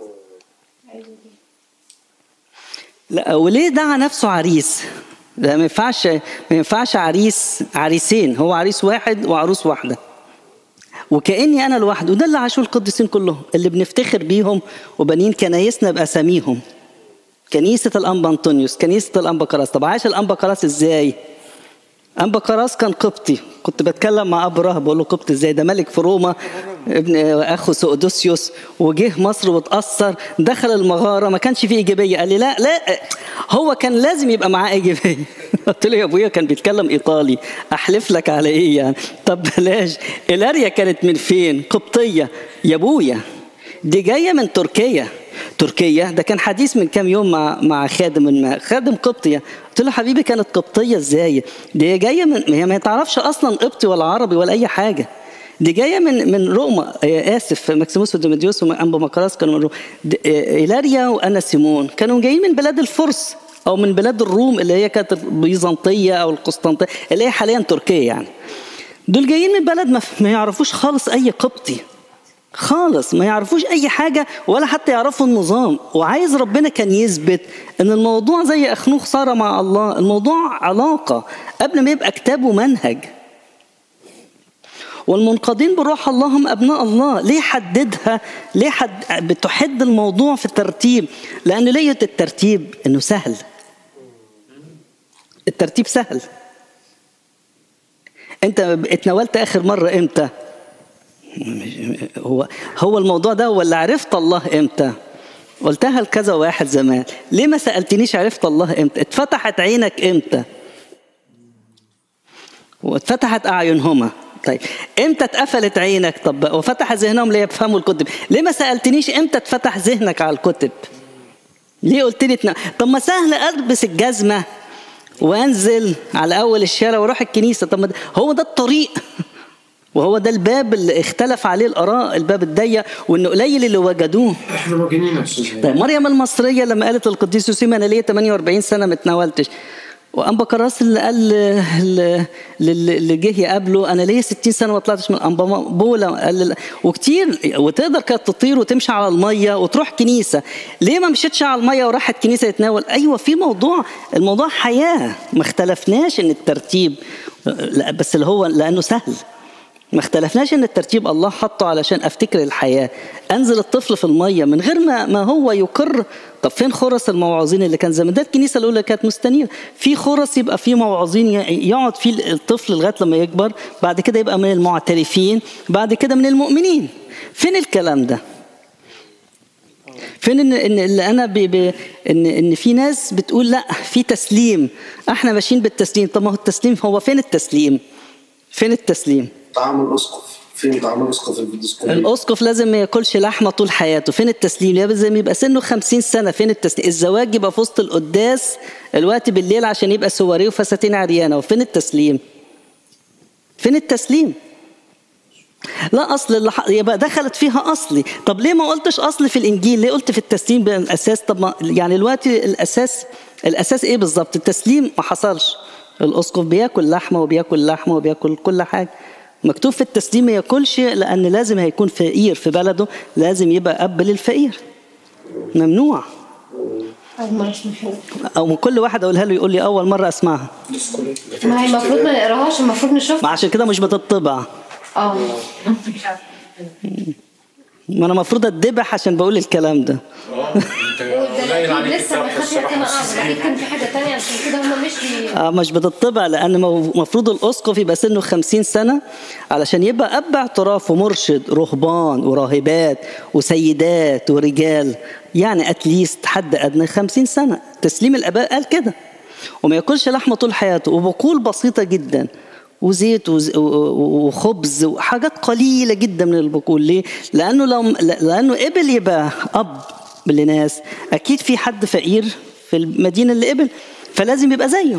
لا وليه دعا نفسه عريس لا ما ينفعش ما ينفعش عريس عريسين هو عريس واحد وعروس واحده وكاني انا لوحده وده اللي عاشوه القديسين كلهم اللي بنفتخر بيهم وبنين كنايسنا باساميهم كنيسه الانبا انطونيوس كنيسه الانبا كراس طب عاش الانبا كراس ازاي أنبا كراس كان قبطي كنت بتكلم مع أبو رهب بقول له قبطي إزاي ده ملك في روما ابن أخو سؤدوسيوس وجه مصر واتأثر دخل المغارة ما كانش فيه إيجابية قال لي لا لا هو كان لازم يبقى معاه إيجابية قلت له يا أبويا كان بيتكلم إيطالي أحلف لك على إيه يعني طب بلاش إلاريا كانت من فين قبطية يا أبويا دي جاية من تركيا تركيا ده كان حديث من كام يوم مع مع خادم من خادم قبطية قلت له حبيبي كانت قبطية ازاي دي جاية من هي ما تعرفش اصلا قبطي ولا عربي ولا اي حاجة دي جاية من من روما آسف ماكسيموس وديمديوس وأنبا مقراس كانوا من روما إيلاريا وأنا سيمون كانوا جايين من بلاد الفرس أو من بلاد الروم اللي هي كانت البيزنطية أو القسطنطية اللي هي حاليا تركيا يعني دول جايين من بلد ما, ما يعرفوش خالص أي قبطي خالص ما يعرفوش اي حاجه ولا حتى يعرفوا النظام وعايز ربنا كان يثبت ان الموضوع زي اخنوخ صار مع الله الموضوع علاقه قبل ما يبقى كتاب ومنهج والمنقادين بروح الله هم ابناء الله ليه حددها ليه حد بتحد الموضوع في الترتيب لان ليه الترتيب انه سهل الترتيب سهل انت اتناولت اخر مره امتى هو هو الموضوع ده ولا عرفت الله امتى قلتها لكذا واحد زمان ليه ما سالتنيش عرفت الله امتى اتفتحت عينك امتى واتفتحت اعينهما طيب امتى اتقفلت عينك طب وفتح ذهنهم ليفهموا الكتب ليه ما سالتنيش امتى اتفتح ذهنك على الكتب ليه قلت لي تنا... طب ما سهل البس الجزمه وانزل على اول الشارع واروح الكنيسه طب ما ده... هو ده الطريق وهو ده الباب اللي اختلف عليه الاراء الباب الضيق وانه قليل اللي وجدوه احنا مجانين يا استاذ طيب مريم المصريه لما قالت للقديس يوسف انا ليا 48 سنه ما اتناولتش وانبا كراس اللي قال ل- ل- اللي جه يقابله انا ليا 60 سنه ما طلعتش من انبا بولا قال ل- وكتير وتقدر كانت تطير وتمشي على الميه وتروح كنيسه ليه ما مشيتش على الميه وراحت كنيسه يتناول ايوه في موضوع الموضوع حياه ما اختلفناش ان الترتيب لا بس اللي هو لانه سهل ما اختلفناش ان الترتيب الله حطه علشان افتكر الحياه انزل الطفل في الميه من غير ما ما هو يقر طب فين خرس الموعظين اللي كان زمان ده الكنيسه الاولى كانت مستنيره في خرس يبقى في موعظين ي- يقعد فيه الطفل لغايه لما يكبر بعد كده يبقى من المعترفين بعد كده من المؤمنين فين الكلام ده فين ان ان اللي انا ب... ب... ان ان في ناس بتقول لا في تسليم احنا ماشيين بالتسليم طب ما هو التسليم هو فين التسليم فين التسليم طعام الاسقف فين طعام الاسقف في الديسكو الاسقف لازم ما ياكلش لحمه طول حياته فين التسليم لازم يبقى سنه 50 سنه فين التسليم الزواج يبقى في وسط القداس الوقت بالليل عشان يبقى سواريه وفساتين عريانه وفين التسليم فين التسليم لا اصل اللي ح- يبقى دخلت فيها اصلي طب ليه ما قلتش اصل في الانجيل ليه قلت في التسليم بالاساس طب ما يعني الوقت الاساس الاساس ايه بالظبط التسليم ما حصلش الاسقف بياكل لحمه وبياكل لحمه وبياكل كل حاجه مكتوب في التسليم ما ياكلش لان لازم هيكون فقير في بلده لازم يبقى اب للفقير ممنوع أول مرة أسمعها او من كل واحد اقولها له يقول لي اول مره اسمعها ما هي المفروض ما نقراهاش المفروض نشوفها ما عشان كده مش بتطبع اه ما انا المفروض اتذبح عشان بقول الكلام ده لسه ما خدش كلمة أعظم أكيد كان في حاجة تانية عشان كده هما مش بي... آه مش بتطبع لان المفروض الاسقف يبقى سنه 50 سنه علشان يبقى اب اعتراف ومرشد رهبان وراهبات وسيدات ورجال يعني اتليست حد ادنى 50 سنه تسليم الاباء قال كده وما ياكلش لحمه طول حياته وبقول بسيطه جدا وزيت وز- و- و- وخبز وحاجات قليله جدا من البقول ليه؟ لانه لو لانه قبل يبقى اب لناس اكيد في حد فقير في المدينه اللي قبل فلازم يبقى زيه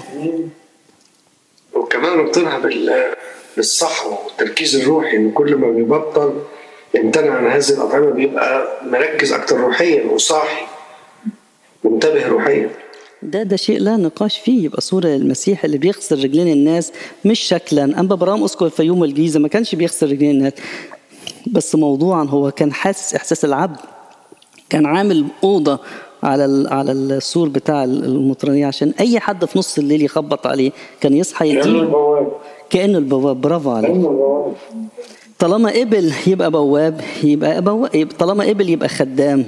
وكمان ربطنا بال بالصحوة والتركيز الروحي ان كل ما بيبطل يمتنع عن هذه الأطعمة بيبقى مركز أكتر روحيا وصاحي منتبه روحيا ده ده شيء لا نقاش فيه يبقى صورة المسيح اللي بيغسل رجلين الناس مش شكلا أنبا برام أسكو الفيوم والجيزة ما كانش بيغسل رجلين الناس بس موضوعا هو كان حاسس إحساس العبد كان عامل أوضة على ال- على السور بتاع المطرانية عشان أي حد في نص الليل يخبط عليه كان يصحى كأنه يديه البواب كأنه البواب برافو عليك كأنه البواب طالما قبل يبقى بواب يبقى بواب طالما قبل يبقى خدام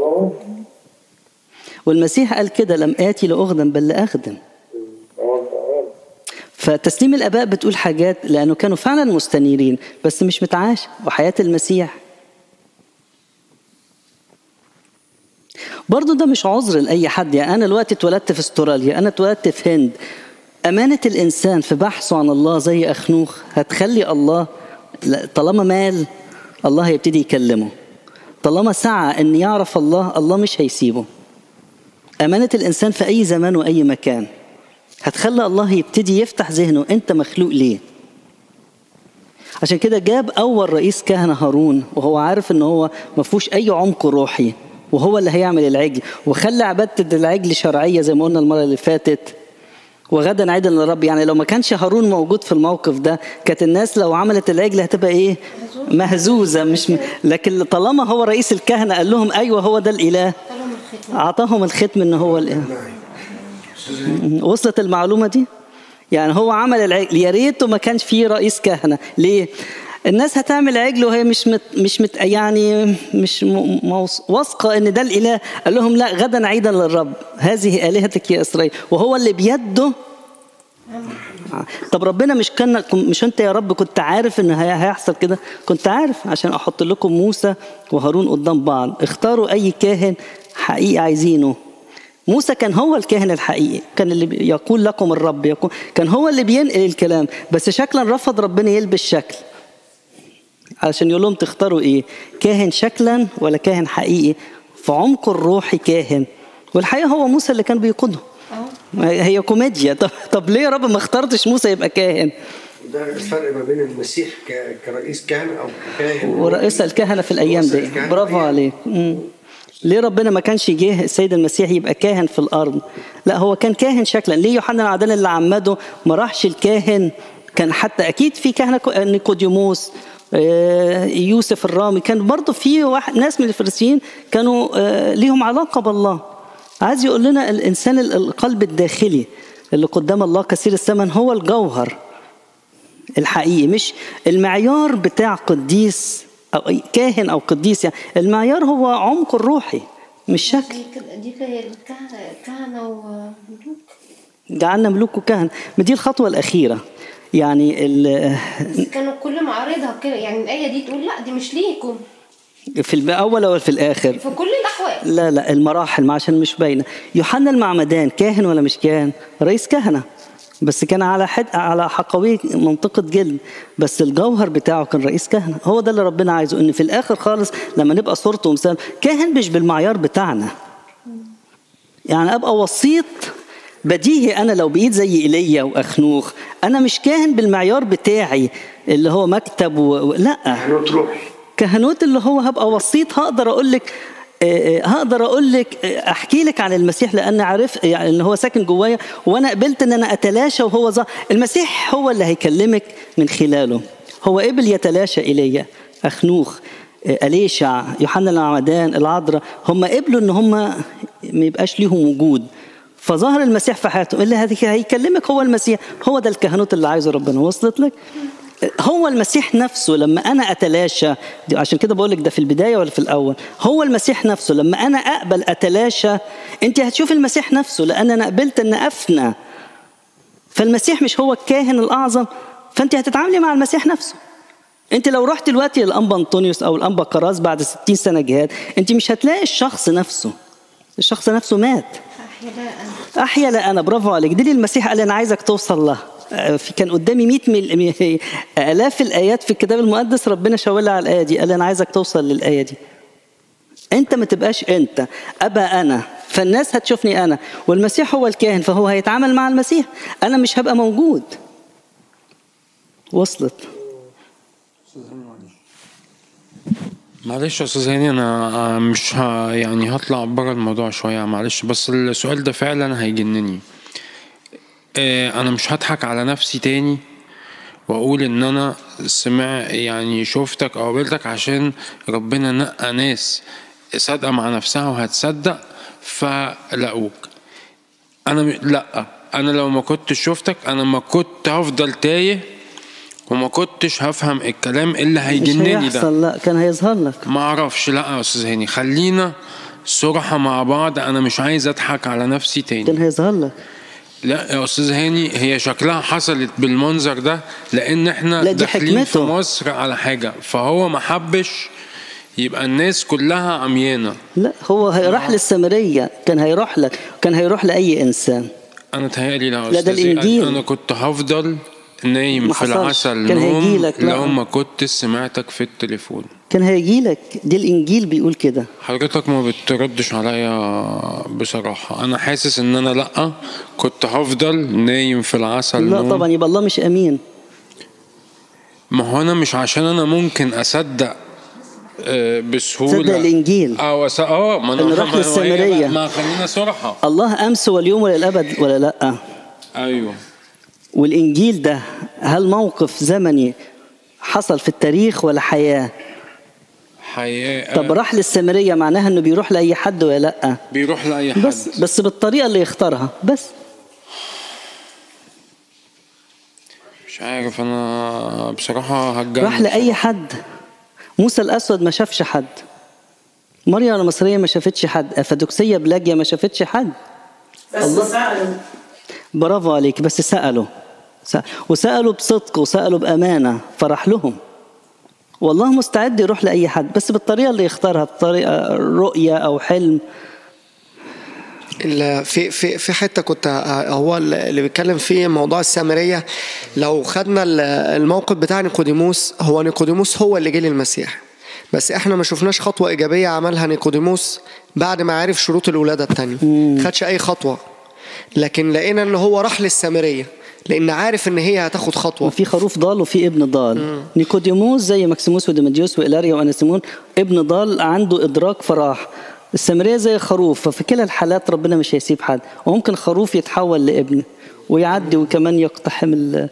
والمسيح قال كده لم آتي لأخدم بل لأخدم فتسليم الآباء بتقول حاجات لأنه كانوا فعلا مستنيرين بس مش متعاش وحياة المسيح برضو ده مش عذر لأي حد يعني أنا دلوقتي اتولدت في استراليا أنا اتولدت في هند أمانة الإنسان في بحثه عن الله زي أخنوخ هتخلي الله لا، طالما مال الله هيبتدي يكلمه طالما سعى أن يعرف الله الله مش هيسيبه أمانة الإنسان في أي زمان وأي مكان هتخلي الله يبتدي يفتح ذهنه أنت مخلوق ليه عشان كده جاب أول رئيس كهنة هارون وهو عارف إن هو ما فيهوش أي عمق روحي وهو اللي هيعمل العجل وخلى عبادة العجل شرعية زي ما قلنا المرة اللي فاتت وغدا عيدا للرب يعني لو ما كانش هارون موجود في الموقف ده كانت الناس لو عملت العجل هتبقى ايه مهزوزة مش م... لكن طالما هو رئيس الكهنة قال لهم أيوة هو ده الإله أعطاهم الختم إن هو الإله وصلت المعلومة دي يعني هو عمل العجل يا ريته ما كانش فيه رئيس كهنة ليه الناس هتعمل عجل وهي مش مت مش مت يعني مش م- موص- واثقه ان ده الاله قال لهم لا غدا عيدا للرب هذه الهتك يا اسرائيل وهو اللي بيده طب ربنا مش كان مش انت يا رب كنت عارف ان هي- هيحصل كده كنت عارف عشان احط لكم موسى وهارون قدام بعض اختاروا اي كاهن حقيقي عايزينه موسى كان هو الكاهن الحقيقي كان اللي بي- يقول لكم الرب يقول كان هو اللي بينقل الكلام بس شكلا رفض ربنا يلبس شكل علشان يقول لهم تختاروا ايه كاهن شكلا ولا كاهن حقيقي في عمق الروحي كاهن والحقيقه هو موسى اللي كان بيقوده ما هي كوميديا طب, طب ليه يا رب ما اخترتش موسى يبقى كاهن ده الفرق ما بين المسيح ك- كرئيس كهنة أو ككاهن ورئيس الكهنه في الايام رئيس دي الكهنة برافو دي. عليك مم. ليه ربنا ما كانش جه السيد المسيح يبقى كاهن في الارض لا هو كان كاهن شكلا ليه يوحنا العدل اللي عمده ما راحش الكاهن كان حتى اكيد في كهنه كو- نيقوديموس آه، يوسف الرامي كان برضه في واحد ناس من الفريسيين كانوا آه، ليهم علاقه بالله عايز يقول لنا الانسان ال- القلب الداخلي اللي قدام الله كثير الثمن هو الجوهر الحقيقي مش المعيار بتاع قديس او أي كاهن او قديس يعني المعيار هو عمق الروحي مش شكل دي كده- دي كده الكهنة كهنة وملوك جعلنا ملوك وكهن ما دي الخطوه الاخيره يعني ال- كانوا كل ما عارضها كده يعني الآية دي تقول لا دي مش ليكم في الاول ولا في الاخر في كل الأحوال لا لا المراحل ما عشان مش باينه يوحنا المعمدان كاهن ولا مش كاهن رئيس كهنه بس كان على حد على حقويه منطقه جلد بس الجوهر بتاعه كان رئيس كهنه هو ده اللي ربنا عايزه ان في الاخر خالص لما نبقى صورته ومثال كاهن مش بالمعيار بتاعنا يعني ابقى وسيط بديهي انا لو بقيت زي ايليا واخنوخ انا مش كاهن بالمعيار بتاعي اللي هو مكتب و... و- لا كهنوت روحي كهنوت اللي هو هبقى وسيط هقدر اقول لك آه، آه، هقدر اقول لك آه، احكي لك عن المسيح لان عارف يعني ان هو ساكن جوايا وانا قبلت ان انا اتلاشى وهو ظهر المسيح هو اللي هيكلمك من خلاله هو قبل يتلاشى ايليا اخنوخ آه، اليشع يوحنا العمدان العذراء هم قبلوا ان هم ما يبقاش ليهم وجود فظهر المسيح في حياتهم اللي هذه- هيكلمك هو المسيح هو ده الكهنوت اللي عايزه ربنا وصلت لك هو المسيح نفسه لما انا اتلاشى دي عشان كده بقول لك ده في البدايه ولا في الاول هو المسيح نفسه لما انا اقبل اتلاشى انت هتشوف المسيح نفسه لان انا قبلت ان افنى فالمسيح مش هو الكاهن الاعظم فانت هتتعاملي مع المسيح نفسه انت لو رحت دلوقتي للانبا انطونيوس او الانبا كراس بعد 60 سنه جهاد انت مش هتلاقي الشخص نفسه الشخص نفسه مات أحياء احيا لا انا برافو عليك دي اللي المسيح قال انا عايزك توصل لها آه، في كان قدامي 100 مل... م- الاف الايات في الكتاب المقدس ربنا شاور لي على الايه دي قال انا عايزك توصل للايه دي انت ما تبقاش انت ابقى انا فالناس هتشوفني انا والمسيح هو الكاهن فهو هيتعامل مع المسيح انا مش هبقى موجود وصلت معلش يا استاذ هاني انا مش ه... يعني هطلع بره الموضوع شويه معلش بس السؤال ده فعلا هيجنني آه، انا مش هضحك على نفسي تاني واقول ان انا سمع يعني شفتك او قابلتك عشان ربنا نقى ناس صادقه مع نفسها وهتصدق فلقوك انا م... لا انا لو ما كنتش شفتك انا ما كنت هفضل تايه وما كنتش هفهم الكلام اللي مش هيجنني ده هيحصل لا كان هيظهر لك ما اعرفش لا يا استاذ هاني خلينا صراحة مع بعض انا مش عايز اضحك على نفسي تاني كان هيظهر لك لا يا استاذ هاني هي شكلها حصلت بالمنظر ده لان احنا لا، دي داخلين في حكمته. مصر على حاجة فهو ما حبش يبقى الناس كلها عميانة لا هو راح للسامريه كان هيروح لك كان هيروح لاي انسان انا تهيألي لا يا لا، ده أستاذي، الإنجيل. انا كنت هفضل نايم ما في حصلش. العسل كان نوم هيجيلك، لا. لو ما كنت سمعتك في التليفون كان هيجي لك دي الانجيل بيقول كده حضرتك ما بتردش عليا بصراحة أنا حاسس إن أنا لأ كنت هفضل نايم في العسل لا نوم. طبعا يبقى الله مش امين ما هو أنا مش عشان أنا ممكن أصدق آه، بسهولة تصدق الإنجيل. اه وس... اه ما إن انا راح ما- ما- للسامرية. ما خلينا صراحة الله امس واليوم والابد ولا لا ايوه والانجيل ده هل موقف زمني حصل في التاريخ ولا حياه حياة طب راح للسامريه معناها انه بيروح لاي حد ولا لا بيروح لأي حد بس بس بالطريقه اللي يختارها بس مش عارف أنا بصراحة هتجنن راح لاي حد موسى الاسود ما شافش حد مريم المصريه ما شافتش حد افادوكسيه بلاجيا ما شافتش حد بس سألوا برافو عليك بس سالوا س- وسالوا بصدق وسالوا بامانه فراح لهم والله مستعد يروح لاي حد بس بالطريقه اللي يختارها بطريقه رؤيه او حلم ال- في في في حته كنت ه- هو اللي بيتكلم فيه موضوع السامريه لو خدنا ال- الموقف بتاع نيقوديموس هو نيقوديموس هو اللي جه للمسيح بس احنا ما شفناش خطوه ايجابيه عملها نيقوديموس بعد ما عرف شروط الولاده الثانيه خدش اي خطوه لكن لقينا ان هو راح للسامريه لان عارف ان هي هتاخد خطوه وفي خروف ضال وفي ابن ضال نيكوديموس زي ماكسيموس وديماديوس وإلاريا وأناسيمون ابن ضال عنده إدراك فراح السامرية زي خروف ففي كلا الحالات ربنا مش هيسيب حد وممكن خروف يتحول لابن ويعدي وكمان يقتحم ال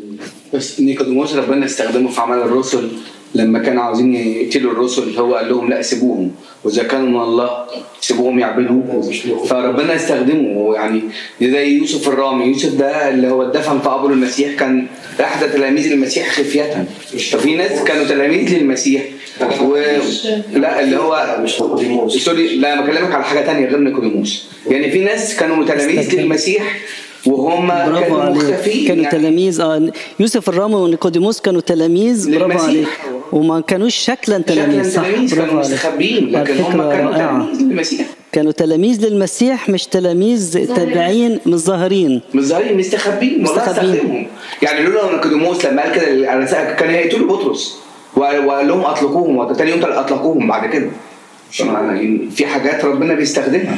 بس نيقوديموس ربنا استخدمه في عمل الرسل لما كانوا عاوزين يقتلوا الرسل هو قال لهم لا سيبوهم واذا كانوا من الله سيبوهم يعبدوه فربنا استخدمه يعني زي يوسف الرامي يوسف ده اللي هو اتدفن في قبر المسيح كان احدى تلاميذ المسيح خفيه ففي ناس كانوا تلاميذ للمسيح و... لا اللي هو مش نيقوديموس سوري لا بكلمك على حاجه تانية غير نيقوديموس يعني في ناس كانوا تلاميذ للمسيح وهم برافو كانوا عليك مختفين كانوا يعني تلاميذ اه يوسف الرامي ونيكوديموس كانوا تلاميذ برافو للمسيح. عليك وما كانوش شكلا تلاميذ صح تلاميذ برافو كانوا عليك مستخبيين لكن هم الفكرة كانوا رائعة. تلاميذ للمسيح كانوا تلاميذ للمسيح مش تلاميذ تابعين مش ظاهرين مش ظاهرين مستخبين والله مستخبين. استخدمهم يعني لولا نيقوديموس لما قال كده انا سأل- كان هيقتلوا بطرس وقال وقال لهم اطلقوهم وتاني يوم اطلقوهم بعد كده يعني في حاجات ربنا بيستخدمها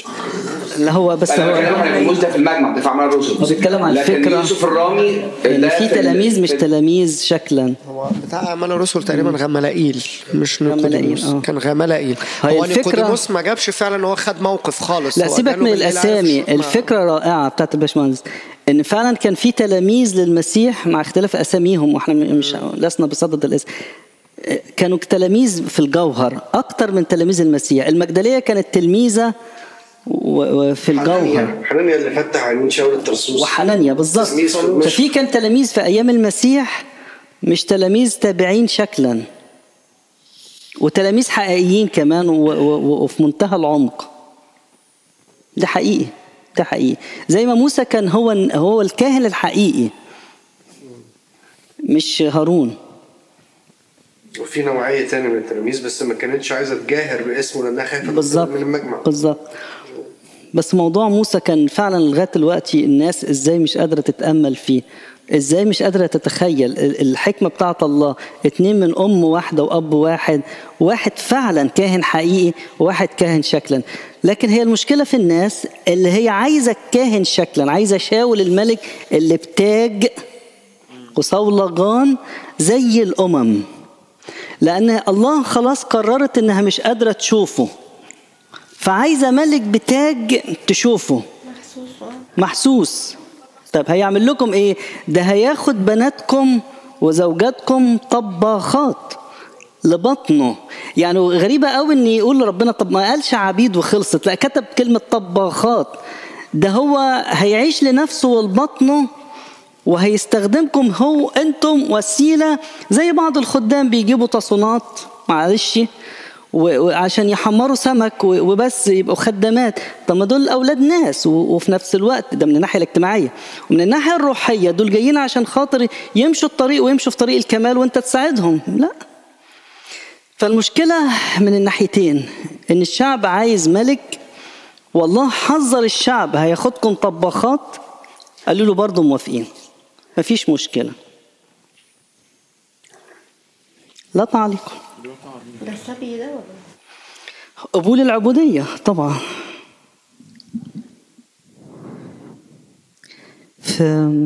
اللي هو بس انا بكلمك عن هو نيقوديموس ده في المجمع دفاع عن الرسل هو بيتكلم عن لكن الفكرة يوسف الرامي ان ده في ال- تلاميذ مش في- تلاميذ شكلا هو بتاع اعمال الرسل تقريبا غملائيل مش غملائيل، نيقوديموس آه. كان غملائيل هي هو الفكرة- نيقوديموس ما جابش فعلا ان هو خد موقف خالص لا هو سيبك جاله من بالليل عارف الاسامي شو- ما- الفكره رائعه بتاعت الباشمهندس ان فعلا كان في تلاميذ للمسيح مع اختلاف اساميهم واحنا م- مش لسنا بصدد الاسم كانوا تلاميذ في الجوهر اكتر من تلاميذ المسيح المجدليه كانت تلميذه و- وفي الجوهر حنانيا حنانيا اللي فتح عينين شاول الترسوس وحنانيا بالظبط تلميذ في دمشق. ففي كان تلاميذ في ايام المسيح مش تلاميذ تابعين شكلا وتلاميذ حقيقيين كمان و- و- وفي منتهى العمق ده حقيقي ده حقيقي زي ما موسى كان هو هو الكاهن الحقيقي مش هارون وفي نوعيه تانية من التلاميذ بس ما كانتش عايزه تجاهر باسمه لانها خايفه بالظبط من المجمع بالظبط بس موضوع موسى كان فعلا لغايه دلوقتي الناس ازاي مش قادره تتامل فيه ازاي مش قادره تتخيل ال- الحكمه بتاعت الله اتنين من ام واحده واب واحد واحد فعلا كاهن حقيقي وواحد كاهن شكلا لكن هي المشكله في الناس اللي هي عايزه الكاهن شكلا عايزه شاول الملك اللي بتاج وصولجان زي الامم لان الله خلاص قررت انها مش قادره تشوفه فعايزه ملك بتاج تشوفه محسوس طب هيعمل لكم ايه ده هياخد بناتكم وزوجاتكم طباخات لبطنه يعني غريبة قوي ان يقول ربنا طب ما قالش عبيد وخلصت لا كتب كلمة طباخات ده هو هيعيش لنفسه ولبطنه وهيستخدمكم هو انتم وسيله زي بعض الخدام بيجيبوا تصونات معلش و- وعشان يحمروا سمك و- وبس يبقوا خدامات طب ما دول اولاد ناس و- وفي نفس الوقت ده من الناحيه الاجتماعيه ومن الناحيه الروحيه دول جايين عشان خاطر يمشوا الطريق ويمشوا في طريق الكمال وانت تساعدهم لا فالمشكله من الناحيتين ان الشعب عايز ملك والله حذر الشعب هياخدكم طباخات قالوا له برضه موافقين مفيش مشكله لا تعليق ده السبي ده ولا قبول العبودية طبعا ف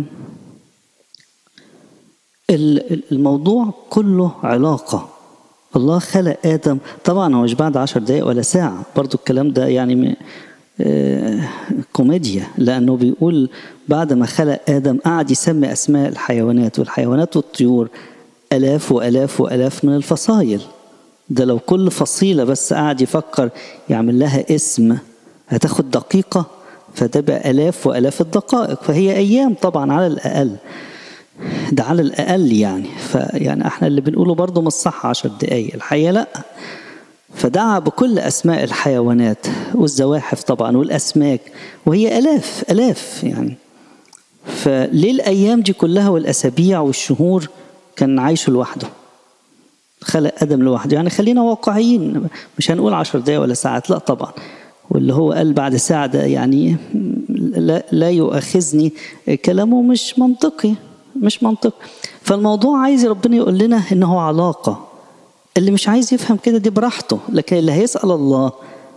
ال- ال- الموضوع كله علاقة الله خلق آدم طبعا هو مش بعد عشر دقايق ولا ساعة برضو الكلام ده يعني م- آه، كوميديا لأنه بيقول بعد ما خلق آدم قعد يسمي أسماء الحيوانات والحيوانات والطيور آلاف وآلاف وآلاف من الفصائل ده لو كل فصيلة بس قعد يفكر يعمل لها اسم هتاخد دقيقة فده بقى آلاف وآلاف الدقائق فهي أيام طبعا على الأقل ده على الأقل يعني فيعني احنا اللي بنقوله برضه مش صح عشر دقايق الحقيقة لأ فدعا بكل أسماء الحيوانات والزواحف طبعا والأسماك وهي آلاف آلاف يعني فليه الايام دي كلها والاسابيع والشهور كان عايشه لوحده خلق ادم لوحده يعني خلينا واقعيين مش هنقول عشر دقايق ولا ساعات لا طبعا واللي هو قال بعد ساعة ده يعني لا, لا يؤاخذني كلامه مش منطقي مش منطقي فالموضوع عايز ربنا يقول لنا انه علاقة اللي مش عايز يفهم كده دي براحته لكن اللي هيسأل الله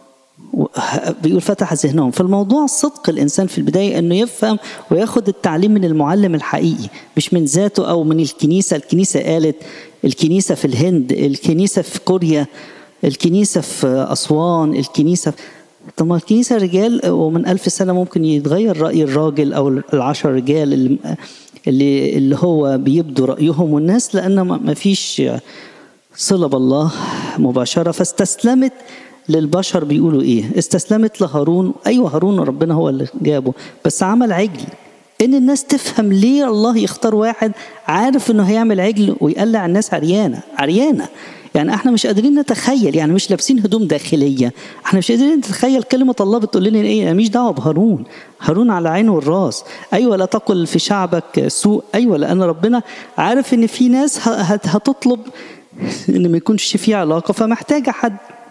بيقول فتح ذهنهم فالموضوع صدق الانسان في البدايه انه يفهم وياخد التعليم من المعلم الحقيقي مش من ذاته او من الكنيسه الكنيسه قالت الكنيسه في الهند الكنيسه في كوريا الكنيسه في اسوان الكنيسه في طب ما الكنيسه رجال ومن ألف سنه ممكن يتغير راي الراجل او العشر رجال اللي اللي اللي هو بيبدوا رايهم والناس لان ما فيش صله بالله مباشره فاستسلمت للبشر بيقولوا ايه استسلمت لهارون ايوه هارون ربنا هو اللي جابه بس عمل عجل ان الناس تفهم ليه الله يختار واحد عارف انه هيعمل عجل ويقلع الناس عريانه عريانه يعني احنا مش قادرين نتخيل يعني مش لابسين هدوم داخليه احنا مش قادرين نتخيل كلمه الله بتقول لنا ايه انا مش دعوه بهارون هارون على عينه والراس ايوه لا تقل في شعبك سوء ايوه لان ربنا عارف ان في ناس هتطلب ان ما يكونش في علاقه فمحتاجه حد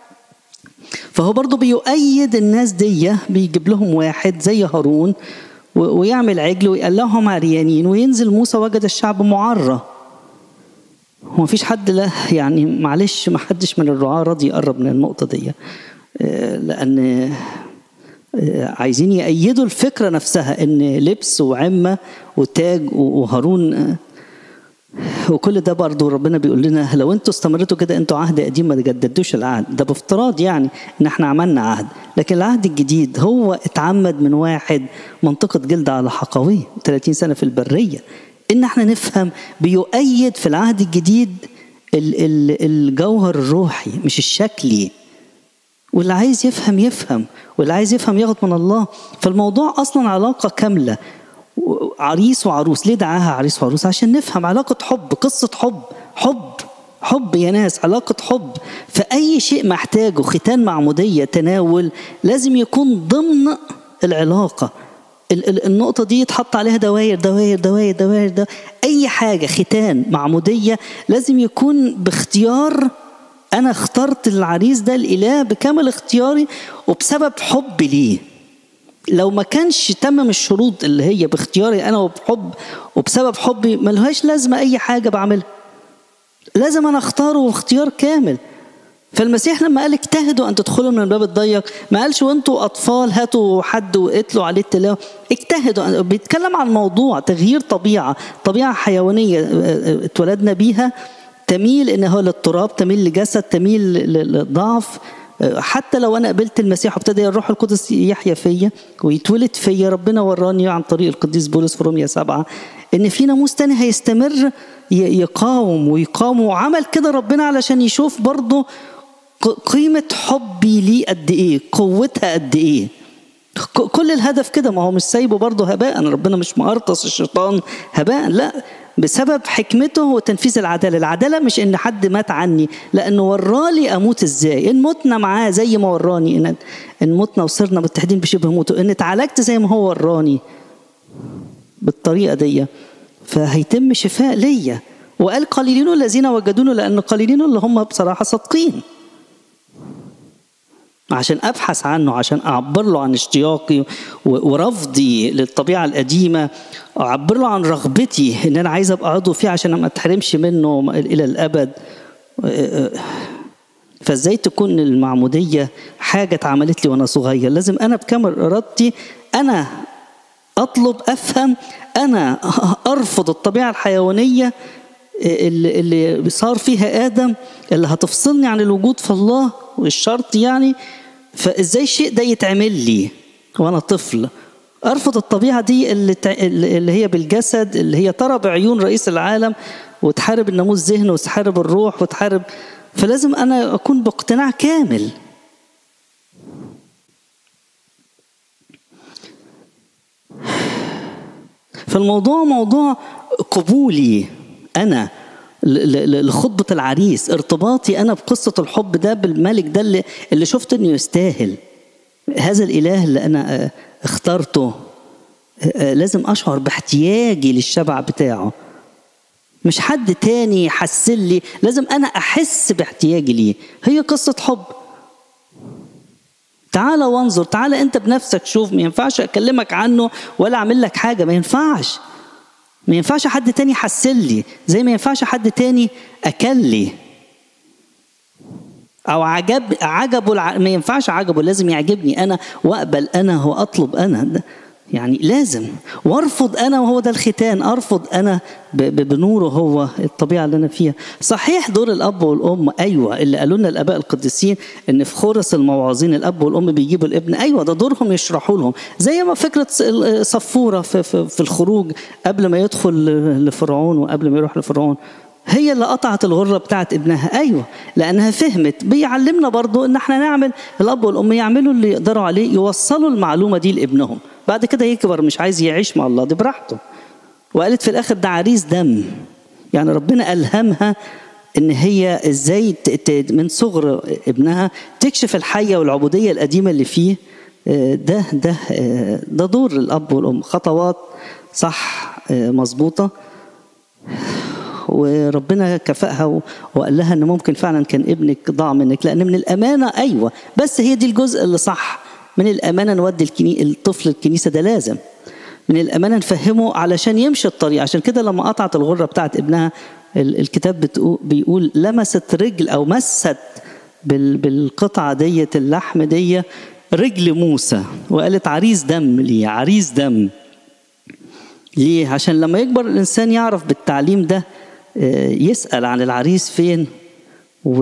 فهو برضه بيؤيد الناس دي بيجيب لهم واحد زي هارون ويعمل عجل ويقلعهم عريانين وينزل موسى وجد الشعب معرى هو مفيش حد لا يعني معلش ما حدش من الرعاة راضي يقرب من النقطة دي لأن عايزين يأيدوا الفكرة نفسها إن لبس وعمة وتاج وهارون وكل ده برضه ربنا بيقول لنا لو انتوا استمرتوا كده انتوا عهد قديم ما تجددوش العهد ده بافتراض يعني ان احنا عملنا عهد لكن العهد الجديد هو اتعمد من واحد منطقة جلد على حقويه 30 سنة في البرية ان احنا نفهم بيؤيد في العهد الجديد الجوهر الروحي مش الشكلي واللي عايز يفهم يفهم واللي عايز يفهم ياخد من الله فالموضوع اصلا علاقة كاملة عريس وعروس ليه دعاها عريس وعروس عشان نفهم علاقة حب قصة حب حب حب يا ناس علاقة حب فأي شيء محتاجه ختان معمودية تناول لازم يكون ضمن العلاقة النقطة دي يتحط عليها دواير دواير دواير دواير, دواير أي حاجة ختان معمودية لازم يكون باختيار أنا اخترت العريس ده الإله بكامل اختياري وبسبب حبي ليه لو ما كانش تمم الشروط اللي هي باختياري انا وبحب وبسبب حبي ملهاش لازمه اي حاجه بعملها لازم انا اختاره واختيار كامل فالمسيح لما قال اجتهدوا ان تدخلوا من الباب الضيق ما قالش وانتوا اطفال هاتوا حد وقتلوا عليه التلاوه اجتهدوا بيتكلم عن موضوع تغيير طبيعه طبيعه حيوانيه اتولدنا بيها تميل ان هو للتراب تميل لجسد تميل للضعف حتى لو انا قبلت المسيح وابتدى الروح القدس يحيا فيا ويتولد فيا ربنا وراني عن طريق القديس بولس في روميا سبعة ان في ناموس تاني هيستمر يقاوم ويقاوم وعمل كده ربنا علشان يشوف برضه قيمة حبي ليه قد ايه قوتها قد ايه كل الهدف كده ما هو مش سايبه برضه هباء ربنا مش مقرطس الشيطان هباء لا بسبب حكمته وتنفيذ العدالة العدالة مش ان حد مات عني لانه ورالي اموت ازاي ان متنا معاه زي ما وراني ان ان متنا وصرنا متحدين بشبه موته ان اتعالجت زي ما هو وراني بالطريقة دي فهيتم شفاء ليا وقال قليلين الذين وجدونه لان قليلين اللي هم بصراحة صادقين عشان ابحث عنه عشان اعبر له عن اشتياقي ورفضي للطبيعه القديمه اعبر له عن رغبتي ان انا عايز ابقى عضو فيه عشان ما اتحرمش منه الى الابد فازاي تكون المعموديه حاجه اتعملت لي وانا صغير لازم انا بكامل ارادتي انا اطلب افهم انا ارفض الطبيعه الحيوانيه اللي, اللي صار فيها ادم اللي هتفصلني عن الوجود في الله والشرط يعني فازاي الشيء ده يتعمل لي وانا طفل ارفض الطبيعه دي اللي, تع... اللي هي بالجسد اللي هي ترى بعيون رئيس العالم وتحارب الناموس ذهن وتحارب الروح وتحارب فلازم انا اكون باقتناع كامل فالموضوع موضوع قبولي انا لخطبة العريس ارتباطي أنا بقصة الحب ده بالملك ده اللي, اللي شفت إنه يستاهل هذا الإله اللي أنا اخترته آه، لازم اشعر باحتياجي للشبع بتاعه مش حد تاني يحسن لي لازم انا احس باحتياجي ليه هي قصه حب تعال وانظر تعال انت بنفسك شوف ما ينفعش اكلمك عنه ولا اعمل لك حاجه ما ينفعش ما ينفعش حد تاني يحسن لي زي ما ينفعش حد تاني اكل لي او عجب عجبه الع... ما ينفعش عجبه لازم يعجبني انا واقبل انا واطلب انا ده يعني لازم وارفض انا وهو ده الختان ارفض انا ب... ب... بنوره هو الطبيعه اللي انا فيها صحيح دور الاب والام ايوه اللي قالوا لنا الاباء القديسين ان في خورس الموعظين الاب والام بيجيبوا الابن ايوه ده دورهم يشرحوا لهم زي ما فكره صفوره في, في, في الخروج قبل ما يدخل لفرعون وقبل ما يروح لفرعون هي اللي قطعت الغرة بتاعت ابنها أيوة لأنها فهمت بيعلمنا برضو إن احنا نعمل الأب والأم يعملوا اللي يقدروا عليه يوصلوا المعلومة دي لابنهم بعد كده يكبر مش عايز يعيش مع الله دي براحته وقالت في الآخر ده عريس دم يعني ربنا ألهمها إن هي إزاي من صغر ابنها تكشف الحية والعبودية القديمة اللي فيه ده ده ده دور الأب والأم خطوات صح مظبوطة وربنا كفأها وقال لها ان ممكن فعلا كان ابنك ضاع منك لان من الامانه ايوه بس هي دي الجزء اللي صح من الامانه نودي الكني... الطفل الكنيسه ده لازم من الامانه نفهمه علشان يمشي الطريق عشان كده لما قطعت الغره بتاعت ابنها الكتاب بتقول بيقول لمست رجل او مست بال... بالقطعه ديت اللحم دي رجل موسى وقالت عريس دم ليه عريس دم ليه عشان لما يكبر الانسان يعرف بالتعليم ده يسأل عن العريس فين و...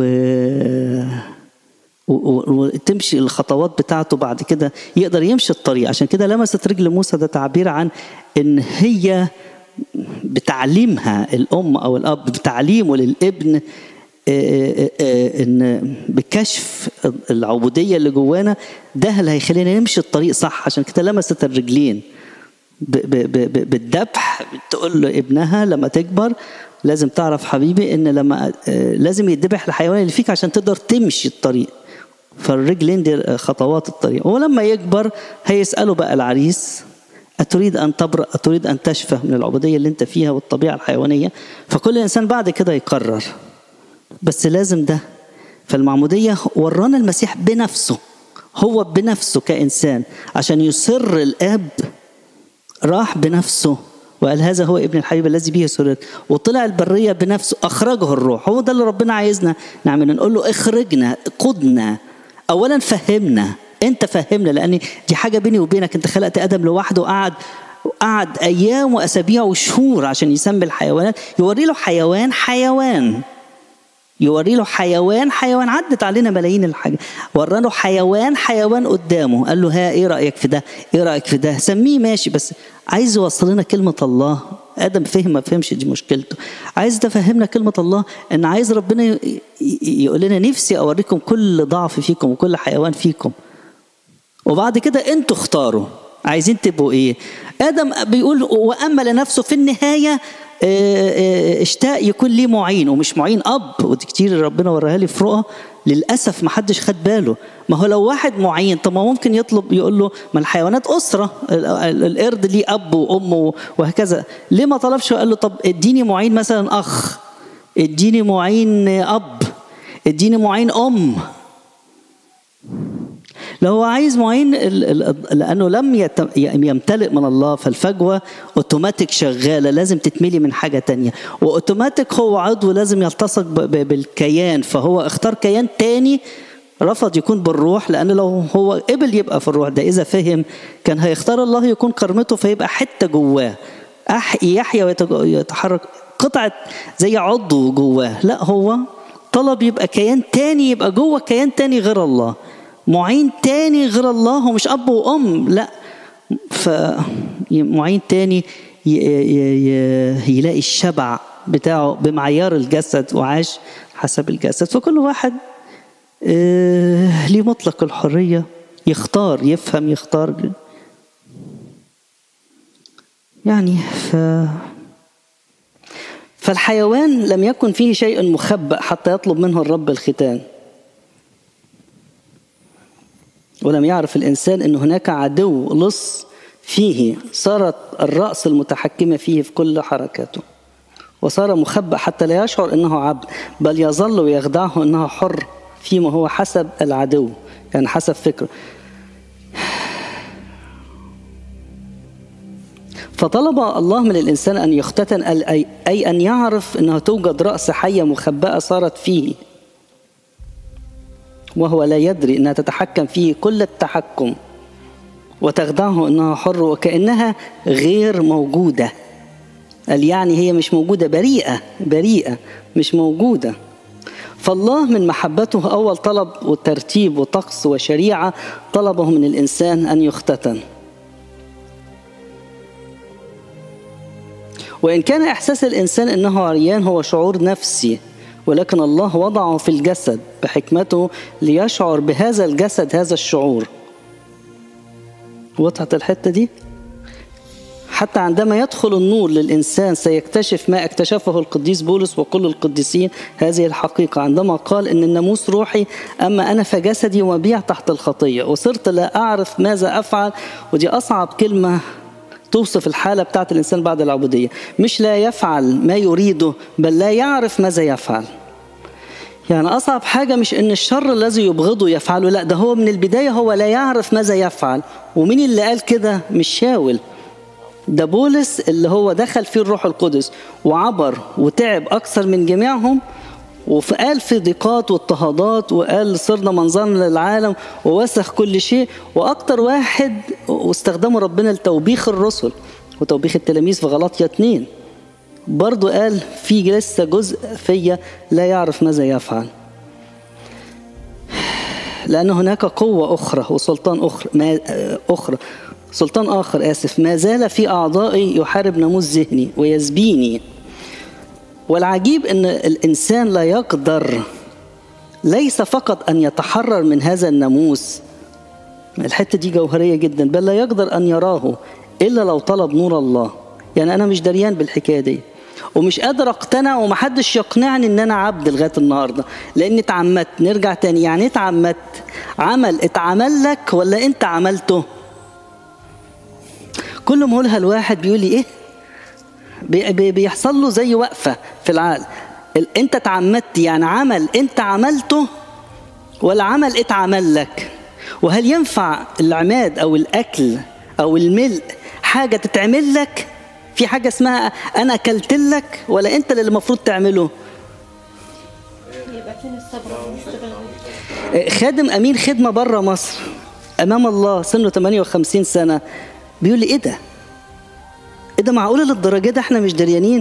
وتمشي الخطوات بتاعته بعد كده يقدر يمشي الطريق عشان كده لمست رجل موسى ده تعبير عن ان هي بتعليمها الام او الاب بتعليمه للابن ان بكشف العبوديه اللي جوانا ده اللي هيخلينا نمشي الطريق صح عشان كده لمست الرجلين بالذبح تقول له ابنها لما تكبر لازم تعرف حبيبي ان لما لازم يتذبح الحيوان اللي فيك عشان تقدر تمشي الطريق فالرجلين دي خطوات الطريق ولما يكبر هيسأله بقى العريس أتريد أن تبرأ أتريد أن تشفى من العبودية اللي أنت فيها والطبيعة الحيوانية فكل إنسان بعد كده يقرر بس لازم ده فالمعمودية ورانا المسيح بنفسه هو بنفسه كإنسان عشان يصر الآب راح بنفسه وقال هذا هو ابن الحبيب الذي به سررت وطلع البريه بنفسه اخرجه الروح هو ده اللي ربنا عايزنا نعمل نقول له اخرجنا قدنا اولا فهمنا انت فهمنا لان دي حاجه بيني وبينك انت خلقت ادم لوحده وقعد قعد ايام واسابيع وشهور عشان يسمي الحيوانات يوري له حيوان حيوان يوري له حيوان حيوان عدت علينا ملايين الحاجة ورى له حيوان حيوان قدامه قال له ها ايه رأيك في ده ايه رأيك في ده سميه ماشي بس عايز يوصل لنا كلمة الله آدم فهم ما فهمش دي مشكلته عايز تفهمنا كلمة الله ان عايز ربنا يقول لنا نفسي اوريكم كل ضعف فيكم وكل حيوان فيكم وبعد كده انتوا اختاروا عايزين تبقوا ايه ادم بيقول وامل نفسه في النهايه اشتاق يكون ليه معين ومش معين اب ودي كتير ربنا وراها لي في رؤى للاسف ما حدش خد باله ما هو لو واحد معين طب ما ممكن يطلب يقول له ما الحيوانات اسره القرد ليه اب وام وهكذا ليه ما طلبش وقال له طب اديني معين مثلا اخ اديني معين اب اديني معين ام لو هو عايز معين لانه لم يمتلئ من الله فالفجوه اوتوماتيك شغاله لازم تتملي من حاجه تانية واوتوماتيك هو عضو لازم يلتصق بالكيان فهو اختار كيان تاني رفض يكون بالروح لان لو هو قبل يبقى في الروح ده اذا فهم كان هيختار الله يكون كرمته فيبقى حته جواه يحيى ويتحرك قطعه زي عضو جواه لا هو طلب يبقى كيان تاني يبقى جوه كيان تاني غير الله معين تاني غير الله هو مش اب وام لا فمعين تاني يلاقي الشبع بتاعه بمعيار الجسد وعاش حسب الجسد فكل واحد ليه مطلق الحرية يختار يفهم يختار يعني ف فالحيوان لم يكن فيه شيء مخبأ حتى يطلب منه الرب الختان ولم يعرف الإنسان أن هناك عدو لص فيه صارت الرأس المتحكمة فيه في كل حركاته وصار مخبأ حتى لا يشعر أنه عبد بل يظل ويخدعه أنه حر فيما هو حسب العدو يعني حسب فكره فطلب الله من الإنسان أن يختتن أي, أي أن يعرف أنه توجد رأس حية مخبأة صارت فيه وهو لا يدري أنها تتحكم فيه كل التحكم وتخدعه أنها حر وكأنها غير موجودة قال يعني هي مش موجودة بريئة بريئة مش موجودة فالله من محبته أول طلب وترتيب وطقس وشريعة طلبه من الإنسان أن يختتن وإن كان إحساس الإنسان أنه عريان هو شعور نفسي ولكن الله وضعه في الجسد بحكمته ليشعر بهذا الجسد هذا الشعور وضحت الحتة دي؟ حتى عندما يدخل النور للإنسان سيكتشف ما اكتشفه القديس بولس وكل القديسين هذه الحقيقة عندما قال إن الناموس روحي أما أنا فجسدي وبيع تحت الخطية وصرت لا أعرف ماذا أفعل ودي أصعب كلمة توصف الحالة بتاعت الإنسان بعد العبودية مش لا يفعل ما يريده بل لا يعرف ماذا يفعل يعني أصعب حاجة مش إن الشر الذي يبغضه يفعله لا ده هو من البداية هو لا يعرف ماذا يفعل ومين اللي قال كده مش شاول ده بولس اللي هو دخل فيه الروح القدس وعبر وتعب أكثر من جميعهم وقال في ضيقات واضطهادات وقال صرنا منظرنا للعالم ووسخ كل شيء وأكتر واحد واستخدمه ربنا لتوبيخ الرسل وتوبيخ التلاميذ في غلطية اتنين برضو قال في لسه جزء فيا لا يعرف ماذا يفعل لأن هناك قوة أخرى وسلطان أخرى ما أخرى سلطان آخر آسف ما زال في أعضائي يحارب ناموس ذهني ويسبيني والعجيب أن الإنسان لا يقدر ليس فقط أن يتحرر من هذا الناموس الحتة دي جوهرية جدا بل لا يقدر أن يراه إلا لو طلب نور الله يعني أنا مش دريان بالحكاية دي ومش قادر اقتنع ومحدش يقنعني ان انا عبد لغايه النهارده لاني اتعمدت نرجع تاني يعني اتعمدت عمل اتعمل لك ولا انت عملته كل ما اقولها الواحد بيقول لي ايه بي بي بيحصل له زي وقفه في العقل انت اتعمدت يعني عمل انت عملته ولا عمل اتعمل لك وهل ينفع العماد او الاكل او الملء حاجه تتعمل لك في حاجه اسمها انا اكلت لك ولا انت اللي المفروض تعمله يبقى فين الصبر خادم امين خدمه بره مصر امام الله سنه 58 سنه بيقول لي ايه ده ايه ده معقوله للدرجه ده احنا مش دريانين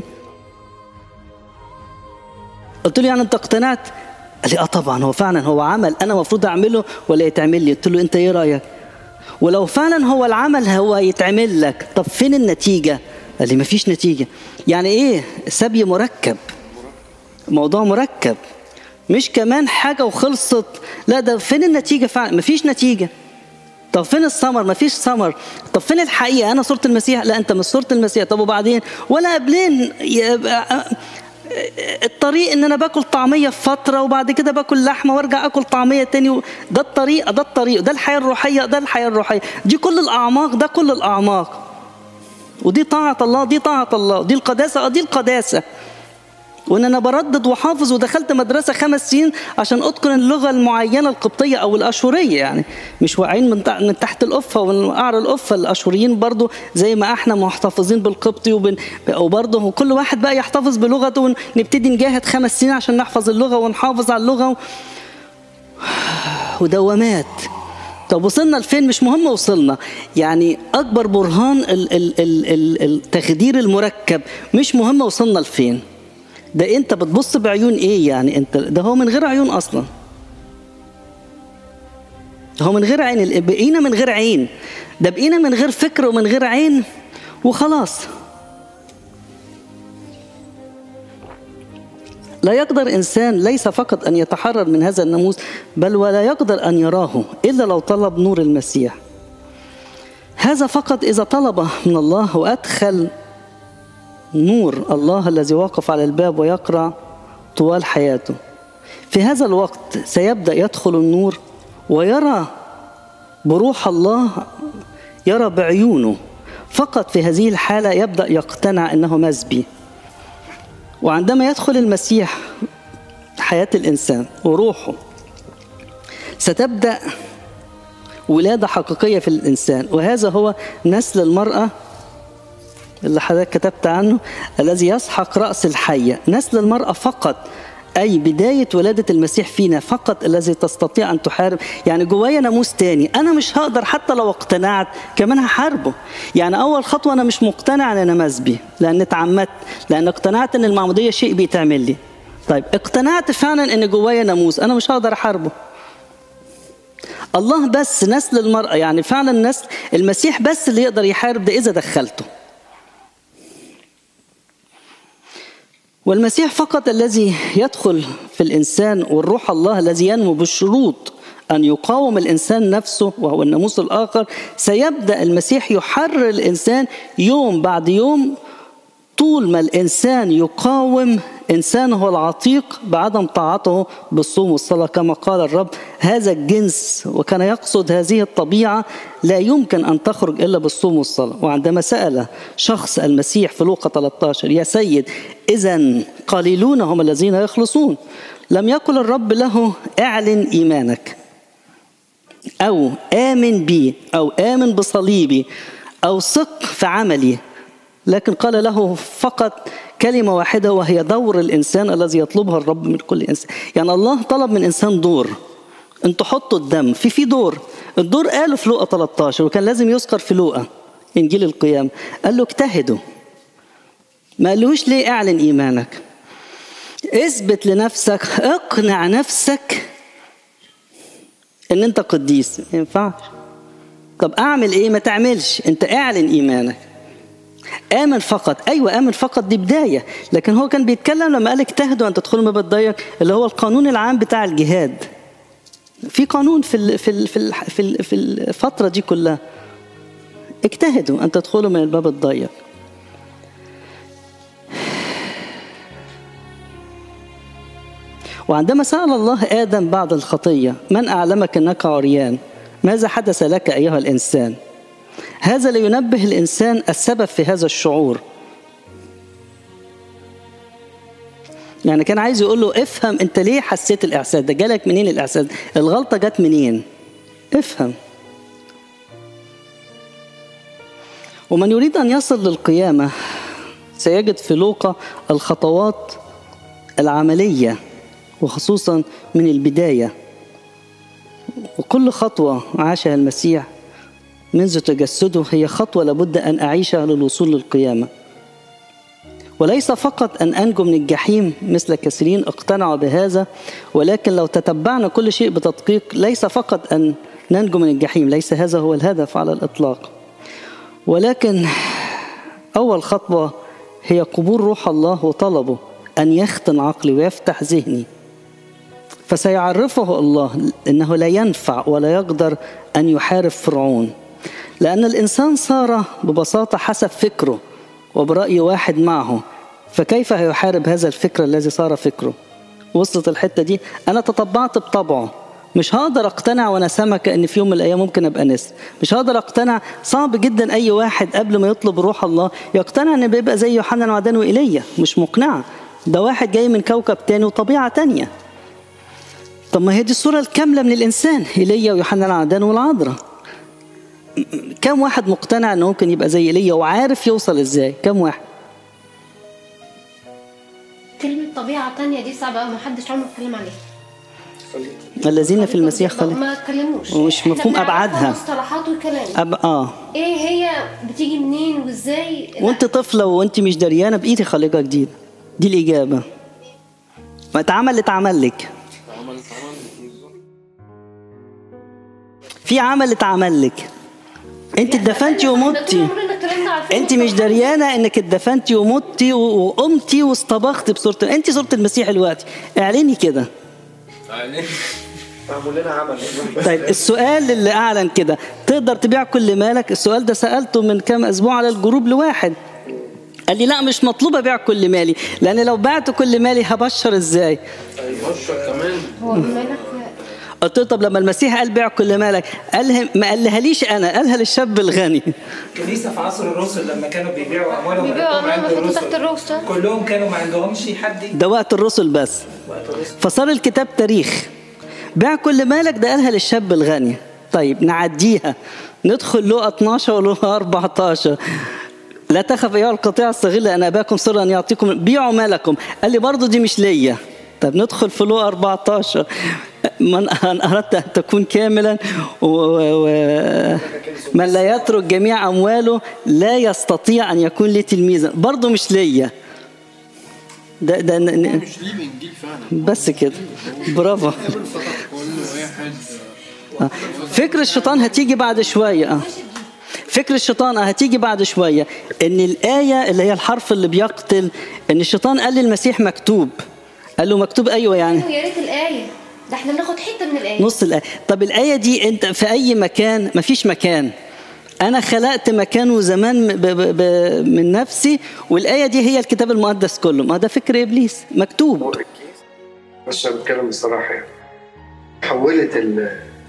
قلت له يعني انت اقتنعت قال لي اه طبعا هو فعلا هو عمل انا المفروض اعمله ولا يتعمل لي قلت له انت ايه رايك ولو فعلا هو العمل هو يتعمل لك طب فين النتيجه قال لي مفيش نتيجه يعني ايه سبي مركب موضوع مركب مش كمان حاجه وخلصت لا ده فين النتيجه فعلا مفيش نتيجه طب فين الثمر مفيش ثمر طب فين الحقيقه انا صوره المسيح لا انت مش صوره المسيح طب وبعدين ولا قبلين يبقى الطريق ان انا باكل طعميه في فتره وبعد كده باكل لحمه وارجع اكل طعميه تاني ده الطريق ده الطريق ده الحياه الروحيه ده الحياه الروحيه دي كل الاعماق ده كل الاعماق ودي طاعه الله دي طاعه الله دي القداسه اه دي القداسه وان انا بردد وحافظ ودخلت مدرسه خمس سنين عشان اتقن اللغه المعينه القبطيه او الاشوريه يعني مش واقعين من من تحت القفه ومن قعر القفه الاشوريين برضو زي ما احنا محتفظين بالقبطي وبن وبرضه كل واحد بقى يحتفظ بلغته ونبتدي نجاهد خمس سنين عشان نحفظ اللغه ونحافظ على اللغه و... ودوامات طب وصلنا لفين مش مهم وصلنا يعني اكبر برهان ال ال ال التخدير المركب مش مهم وصلنا لفين ده انت بتبص بعيون ايه يعني انت ده هو من غير عيون اصلا هو من غير عين بقينا من غير عين ده بقينا من غير فكر ومن غير عين وخلاص لا يقدر انسان ليس فقط ان يتحرر من هذا الناموس بل ولا يقدر ان يراه الا لو طلب نور المسيح هذا فقط اذا طلب من الله وادخل نور الله الذي واقف على الباب ويقرا طوال حياته في هذا الوقت سيبدا يدخل النور ويرى بروح الله يرى بعيونه فقط في هذه الحالة يبدأ يقتنع أنه مسبي وعندما يدخل المسيح حياة الإنسان وروحه ستبدأ ولادة حقيقية في الإنسان وهذا هو نسل المرأة اللي حضرتك كتبت عنه الذي يسحق رأس الحية نسل المرأة فقط أي بداية ولادة المسيح فينا فقط الذي تستطيع أن تحارب يعني جوايا ناموس تاني أنا مش هقدر حتى لو اقتنعت كمان هحاربه يعني أول خطوة أنا مش مقتنع أن أنا مسبي لأن اتعمدت لأن اقتنعت أن المعمودية شيء بيتعمل لي طيب اقتنعت فعلا أن جوايا ناموس أنا مش هقدر أحاربه الله بس نسل المرأة يعني فعلا نسل المسيح بس اللي يقدر يحارب ده إذا دخلته والمسيح فقط الذي يدخل في الإنسان والروح الله الذي ينمو بالشروط أن يقاوم الإنسان نفسه وهو الناموس الآخر سيبدأ المسيح يحرر الإنسان يوم بعد يوم طول ما الإنسان يقاوم إنسانه العتيق بعدم طاعته بالصوم والصلاة كما قال الرب هذا الجنس وكان يقصد هذه الطبيعة لا يمكن أن تخرج إلا بالصوم والصلاة وعندما سأل شخص المسيح في لوقا 13 يا سيد إذا قليلون هم الذين يخلصون لم يقل الرب له اعلن إيمانك أو آمن بي أو آمن بصليبي أو ثق في عملي لكن قال له فقط كلمة واحدة وهي دور الإنسان الذي يطلبها الرب من كل إنسان يعني الله طلب من إنسان دور انتوا حطوا الدم في في دور الدور قاله في لوقا 13 وكان لازم يذكر في لوقا إنجيل القيام قال له اجتهدوا ما قالوش ليه اعلن إيمانك اثبت لنفسك اقنع نفسك ان انت قديس ما ينفعش طب اعمل ايه ما تعملش انت اعلن ايمانك آمن فقط أيوة آمن فقط دي بداية لكن هو كان بيتكلم لما قال اجتهدوا أن تدخلوا ما بالضيق اللي هو القانون العام بتاع الجهاد في قانون في ال في ال في ال في, ال في الفترة دي كلها اجتهدوا أن تدخلوا من الباب الضيق وعندما سأل الله آدم بعد الخطية من أعلمك أنك عريان ماذا حدث لك أيها الإنسان هذا لينبه الإنسان السبب في هذا الشعور يعني كان عايز يقول له افهم انت ليه حسيت الاحساس ده جالك منين الاحساس الغلطه جت منين افهم ومن يريد ان يصل للقيامه سيجد في لوقا الخطوات العمليه وخصوصا من البدايه وكل خطوه عاشها المسيح منذ تجسده هي خطوة لابد أن أعيشها للوصول للقيامة وليس فقط أن أنجو من الجحيم مثل كثيرين اقتنعوا بهذا ولكن لو تتبعنا كل شيء بتدقيق ليس فقط أن ننجو من الجحيم ليس هذا هو الهدف على الإطلاق ولكن أول خطوة هي قبول روح الله وطلبه أن يختن عقلي ويفتح ذهني فسيعرفه الله أنه لا ينفع ولا يقدر أن يحارب فرعون لأن الإنسان صار ببساطة حسب فكره وبرأي واحد معه فكيف هيحارب هذا الفكر الذي صار فكره وصلت الحتة دي أنا تطبعت بطبعه مش هقدر اقتنع وانا سمكة ان في يوم من الايام ممكن ابقى نسر مش هقدر اقتنع صعب جدا اي واحد قبل ما يطلب روح الله يقتنع ان بيبقى زي يوحنا وعدان وايليا مش مقنعة ده واحد جاي من كوكب تاني وطبيعة تانية طب ما هي دي الصورة الكاملة من الإنسان إيليا ويوحنا العدان والعذراء كم واحد مقتنع انه ممكن يبقى زي ايليا وعارف يوصل ازاي كم واحد كلمة طبيعة تانية دي صعبة أوي محدش عمره اتكلم عليها الذين في المسيح خلق ما اتكلموش ومش إحنا مفهوم بنعرفها أبعادها. مصطلحات وكلام أب... اه ايه هي بتيجي منين وازاي لا، وانت طفلة وانت مش دريانة بايدي خليقة جديدة دي الإجابة ما اتعمل اللي اتعمل لك في عمل اتعمل لك انت اتدفنتي إحنا طول ومتي عمرنا الكلام ده عارفين انت مش دريانه انك اتدفنتي ومتي و- وقمتي واصطبغتي بصوره انت صوره المسيح دلوقتي اعلني كده اعمل لنا عمل طيب السؤال اللي اعلن كده تقدر تبيع كل مالك السؤال ده سالته من كام اسبوع على الجروب لواحد قال لي لا مش مطلوب ابيع كل مالي لان لو بعت كل مالي هبشر ازاي بشر كمان هو مالك قلت له طب لما المسيح قال بيع كل مالك قالها ما قالها ليش انا قالها للشاب الغني الكنيسه في عصر الرسل لما كانوا بيبيعوا اموالهم بيبيعوا ويحطوهم عند أموالهم ويحطوا تحت الرسل الرسل. كلهم كانوا ما عندهمش حد ده وقت الرسل بس وقت الرسل فصار الكتاب تاريخ بيع كل مالك ده قالها للشاب الغني طيب نعديها ندخل له 12 وله 14 لا تخف ايها القطيع الصغير لان اباكم سر ان يعطيكم بيعوا مالكم قال لي برضه دي مش ليا طب ندخل في لو 14 من أن أردت أن تكون كاملا و... و... من لا يترك جميع أمواله لا يستطيع أن يكون لي تلميذا برضه مش ليا ده ده ن... ن- مش ليه انجيل فعلا بس كده برافو كل واحد آه. فكر الشيطان هتيجي بعد شوية آه. فكر الشيطان آه، هتيجي بعد شوية إن الآية اللي هي الحرف اللي بيقتل إن الشيطان قال للمسيح مكتوب قال له مكتوب أيوة يعني يا ريت الآية ده احنا بناخد حتة من الآية نص الآية طب الآية دي أنت في أي مكان مفيش مكان أنا خلقت مكانه زمان ب ب ب من نفسي والآية دي هي الكتاب المقدس كله ما ده فكر إبليس مكتوب بس انا بتكلم بصراحه يعني حولت ال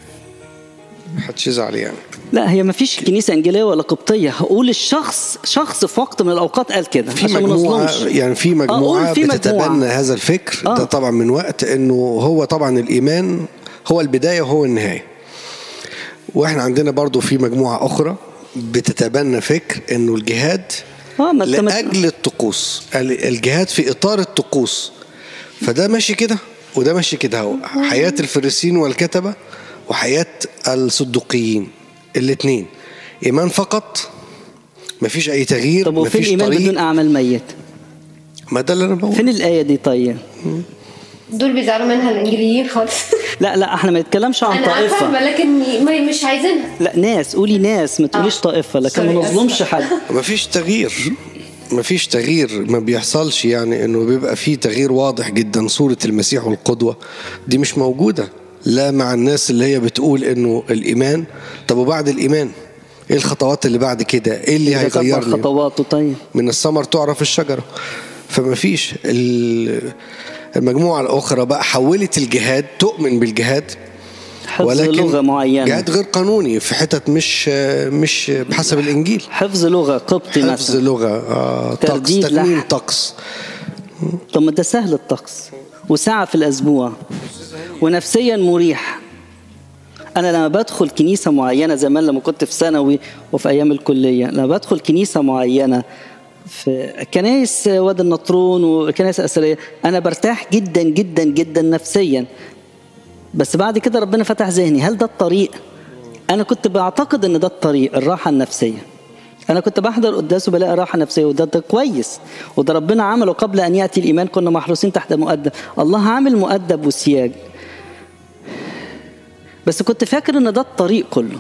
محدش يزعل يعني لا هي مفيش كنيسة إنجيلية ولا قبطية هقول الشخص شخص في وقت من الأوقات قال كده في عشان ما مجموعة نظلمش يعني في مجموعة أقول في بتتبنى مجموعة. هذا الفكر آه. ده طبعا من وقت انه هو طبعا الايمان هو البداية وهو النهاية واحنا عندنا برضو في مجموعة اخرى بتتبنى فكر انه الجهاد اه ما انت ما- لاجل الطقوس ال- الجهاد في اطار الطقوس فده ماشي كده وده ماشي كده هو حياة الفريسين والكتبة وحياة الصدوقيين الاثنين ايمان فقط مفيش اي تغيير طب وفين مفيش الإيمان طريق بدون أعمال ميت ما ده اللي انا بقوله فين الآية دي طيب دول بيزعلوا منها الإنجليين خالص لا لا احنا ما نتكلمش عن أنا طائفة فاهمة لكن ما- مش عايزينها لا ناس قولي ناس ما تقوليش طائفة لكن ما سوري، نظلمش آسفة. حد مفيش تغيير مفيش تغيير ما بيحصلش يعني انه بيبقى فيه تغيير واضح جدا صورة المسيح والقدوة دي مش موجودة لا مع الناس اللي هي بتقول انه الايمان طب وبعد الايمان ايه الخطوات اللي بعد كده ايه اللي ده تبع هيغيرني خطواته طيب من الثمر تعرف الشجرة فما فيش ال- المجموعة الأخرى بقى حولت الجهاد تؤمن بالجهاد حفظ لغة معينة جهاد غير قانوني في حتت مش مش بحسب الإنجيل حفظ لغة قبطي حفظ مثلا لغة آه طقس ترديد تتميم لحن. طقس طب ما ده سهل الطقس وساعة في الأسبوع ونفسيا مريح أنا لما بدخل كنيسة معينة زمان لما كنت في ثانوي وفي أيام الكلية لما بدخل كنيسة معينة في كنايس وادي النطرون وكنايس أثرية أنا برتاح جدا جدا جدا نفسيا بس بعد كده ربنا فتح ذهني هل ده الطريق؟ أنا كنت بعتقد إن ده الطريق الراحة النفسية أنا كنت بحضر قداس وبلاقي راحة نفسية وده ده كويس وده ربنا عمله قبل أن يأتي الإيمان كنا محروسين تحت مؤدب الله عامل مؤدب وسياج بس كنت فاكر إن ده الطريق كله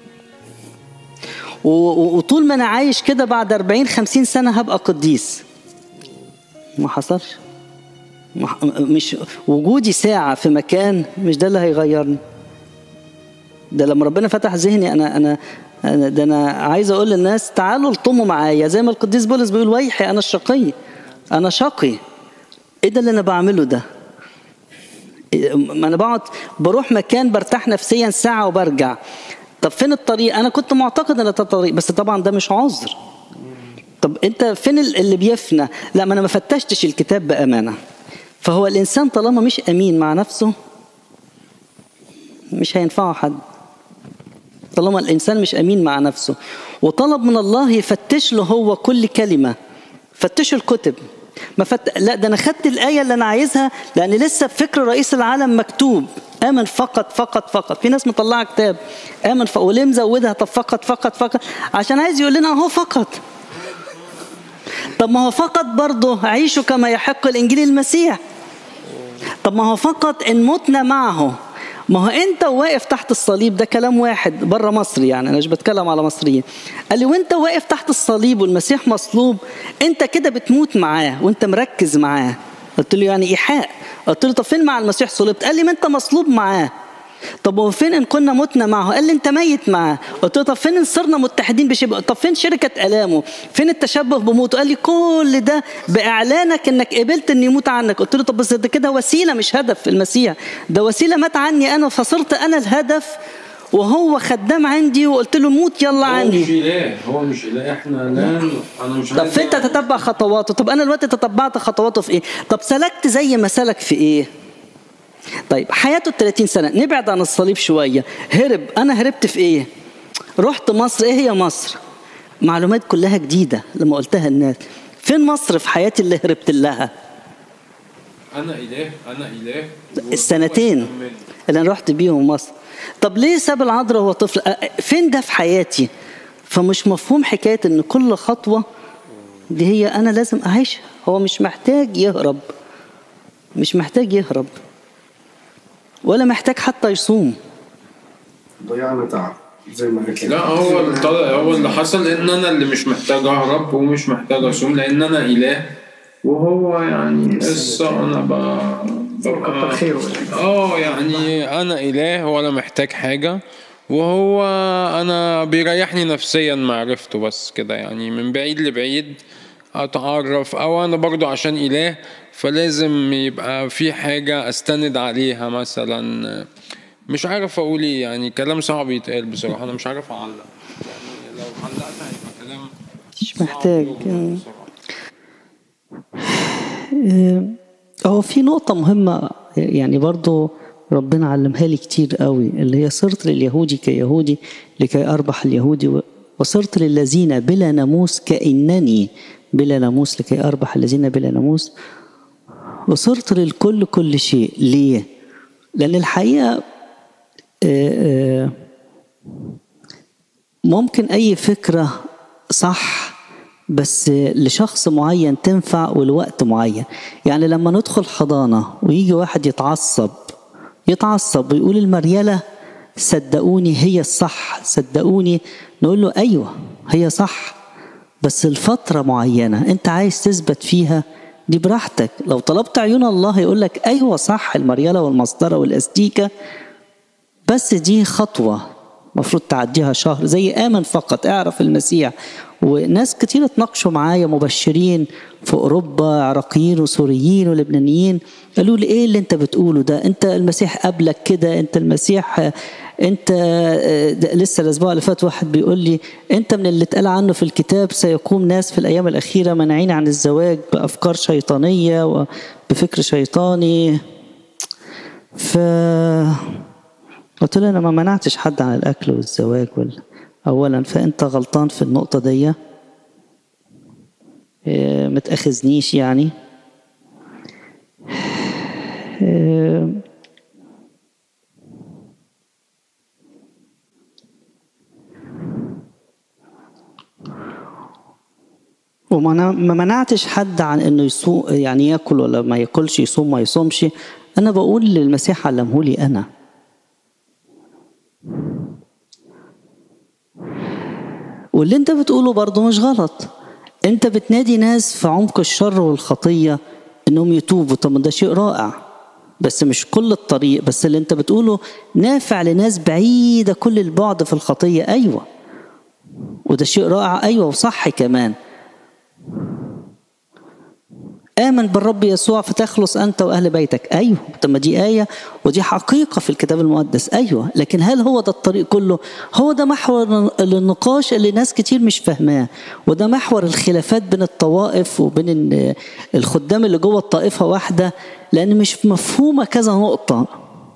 و- و- وطول ما أنا عايش كده بعد 40 50 سنة هبقى قديس ما حصلش ما ح- مش وجودي ساعة في مكان مش ده اللي هيغيرني ده لما ربنا فتح ذهني انا انا أنا- ده انا عايز اقول للناس تعالوا الطموا معايا زي ما القديس بولس بيقول ويحي انا الشقي انا شقي ايه ده اللي انا بعمله ده إيه- ما انا بقعد بروح مكان برتاح نفسيا ساعه وبرجع طب فين الطريق انا كنت معتقد ان ده الطريق بس طبعا ده مش عذر طب انت فين ال- اللي بيفنى لا ما انا ما فتشتش الكتاب بامانه فهو الانسان طالما مش امين مع نفسه مش هينفعه حد طالما الانسان مش امين مع نفسه وطلب من الله يفتش له هو كل كلمه فتشوا الكتب ما فت... لا ده انا خدت الايه اللي انا عايزها لان لسه بفكر رئيس العالم مكتوب امن فقط فقط فقط في ناس مطلعه كتاب امن ف... وليه مزودها طب فقط فقط فقط عشان عايز يقول لنا اهو فقط طب ما هو فقط برضه عيشوا كما يحق الانجيل المسيح طب ما هو فقط ان متنا معه ما هو انت واقف تحت الصليب ده كلام واحد بره مصر يعني انا مش بتكلم على مصريين قال لي وانت واقف تحت الصليب والمسيح مصلوب انت كده بتموت معاه وانت مركز معاه قلت له يعني ايحاء قلت له طب فين مع المسيح صلبت قال لي ما انت مصلوب معاه طب وفين ان كنا متنا معه قال لي انت ميت معاه قلت له طب فين ان صرنا متحدين بشبه طب فين شركه الامه فين التشبه بموته قال لي كل ده باعلانك انك قبلت ان يموت عنك قلت له طب بس ده كده وسيله مش هدف في المسيح ده وسيله مات عني انا فصرت انا الهدف وهو خدام عندي وقلت له موت يلا هو عني مش اله هو مش اله احنا لا انا مش طب عايز فين تتتبع خطواته طب انا دلوقتي تتبعت خطواته في ايه طب سلكت زي ما سلك في ايه طيب حياته ال 30 سنه نبعد عن الصليب شويه هرب انا هربت في ايه رحت مصر ايه هي مصر معلومات كلها جديده لما قلتها الناس فين مصر في حياتي اللي هربت لها انا اله انا اله السنتين اللي انا رحت بيهم مصر طب ليه ساب العذراء وهو طفل أ- فين ده في حياتي فمش مفهوم حكايه ان كل خطوه دي هي انا لازم اعيشها هو مش محتاج يهرب مش محتاج يهرب ولا محتاج حتى يصوم ضيعنا تعب زي ما قلت لا هو اللي طلع هو اللي حصل ان انا اللي مش محتاج اهرب ومش محتاج اصوم لان انا اله وهو يعني قصه انا ب... كتر خيره اه يعني انا اله ولا محتاج حاجه وهو انا بيريحني نفسيا معرفته بس كده يعني من بعيد لبعيد اتعرف او انا برضو عشان اله فلازم يبقى في حاجه استند عليها مثلا مش عارف اقول ايه يعني كلام صعب يتقال بصراحه انا مش عارف اعلق يعني لو علقت هيبقى كلام مش محتاج آه، هو في نقطة مهمة يعني برضو ربنا علمها لي كتير قوي اللي هي صرت لليهودي كيهودي لكي أربح اليهودي و- وصرت للذين بلا ناموس كأنني بلا ناموس لكي أربح الذين بلا ناموس وصرت للكل كل شيء ليه؟ لأن الحقيقة آه، آه، ممكن أي فكرة صح بس لشخص معين تنفع ولوقت معين يعني لما ندخل حضانة ويجي واحد يتعصب يتعصب ويقول المريلة صدقوني هي الصح صدقوني نقول له أيوة هي صح بس الفترة معينة أنت عايز تثبت فيها دي براحتك لو طلبت عيون الله يقول لك أيوة صح المريلة والمسطرة والأستيكة بس دي خطوة المفروض تعديها شهر زي آمن فقط اعرف المسيح وناس كتير اتناقشوا معايا مبشرين في أوروبا عراقيين وسوريين ولبنانيين قالوا لي إيه اللي أنت بتقوله ده أنت المسيح قبلك كده أنت المسيح أنت ده لسه الأسبوع اللي فات واحد بيقول لي أنت من اللي اتقال عنه في الكتاب سيقوم ناس في الأيام الأخيرة منعين عن الزواج بأفكار شيطانية وبفكر شيطاني ف قلت له انا ما منعتش حد عن الاكل والزواج وال... اولا فانت غلطان في النقطه دي إيه، ما تاخذنيش يعني إيه، وما أنا- ما منعتش حد عن انه يصوم يعني ياكل ولا ما ياكلش يصوم ما يصومش انا بقول للمسيح علمه لي انا واللي انت بتقوله برضه مش غلط انت بتنادي ناس في عمق الشر والخطية انهم يتوبوا طب ما ده شيء رائع بس مش كل الطريق بس اللي انت بتقوله نافع لناس بعيدة كل البعد في الخطية ايوه وده شيء رائع ايوه وصح كمان آمن بالرب يسوع فتخلص أنت وأهل بيتك أيوه طب ما دي آية ودي حقيقة في الكتاب المقدس أيوه لكن هل هو ده الطريق كله هو ده محور النقاش اللي ناس كتير مش فاهماه وده محور الخلافات بين الطوائف وبين ال- الخدام اللي جوه الطائفة واحدة لأن مش مفهومة كذا نقطة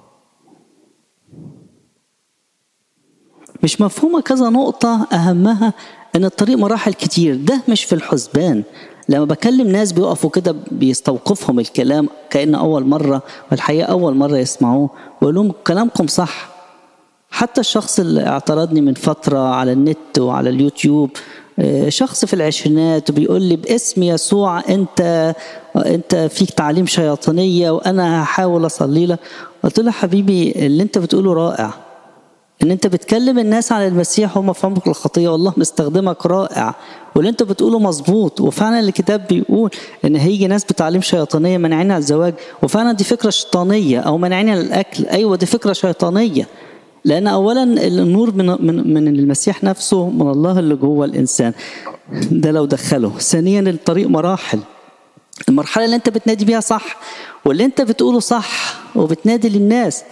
مش مفهومة كذا نقطة أهمها إن الطريق مراحل كتير ده مش في الحسبان لما بكلم ناس بيقفوا كده بيستوقفهم الكلام كأن أول مرة والحقيقة أول مرة يسمعوه ويقول لهم كلامكم صح حتى الشخص اللي اعترضني من فترة على النت وعلى اليوتيوب آه، شخص في العشرينات وبيقول لي باسم يسوع انت انت فيك تعليم شياطينيه وانا هحاول اصلي لك قلت له حبيبي اللي انت بتقوله رائع ان انت بتكلم الناس عن المسيح وهم في عمق الخطيه والله مستخدمك رائع واللي انت بتقوله مظبوط وفعلا الكتاب بيقول ان هيجي ناس بتعليم شيطانيه منعين على الزواج وفعلا دي فكره شيطانيه او منعين على الاكل ايوه دي فكره شيطانيه لان اولا النور من من من المسيح نفسه من الله اللي جوه الانسان ده لو دخله ثانيا الطريق مراحل المرحله اللي انت بتنادي بيها صح واللي انت بتقوله صح وبتنادي للناس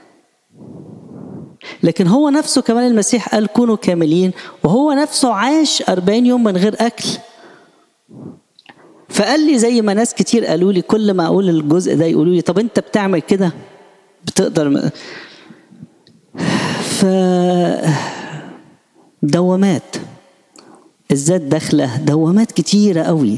لكن هو نفسه كمان المسيح قال كونوا كاملين وهو نفسه عاش أربعين يوم من غير أكل فقال لي زي ما ناس كتير قالوا لي كل ما أقول الجزء ده يقولوا لي طب أنت بتعمل كده بتقدر م... ف دوامات الذات داخله دوامات كتيرة قوي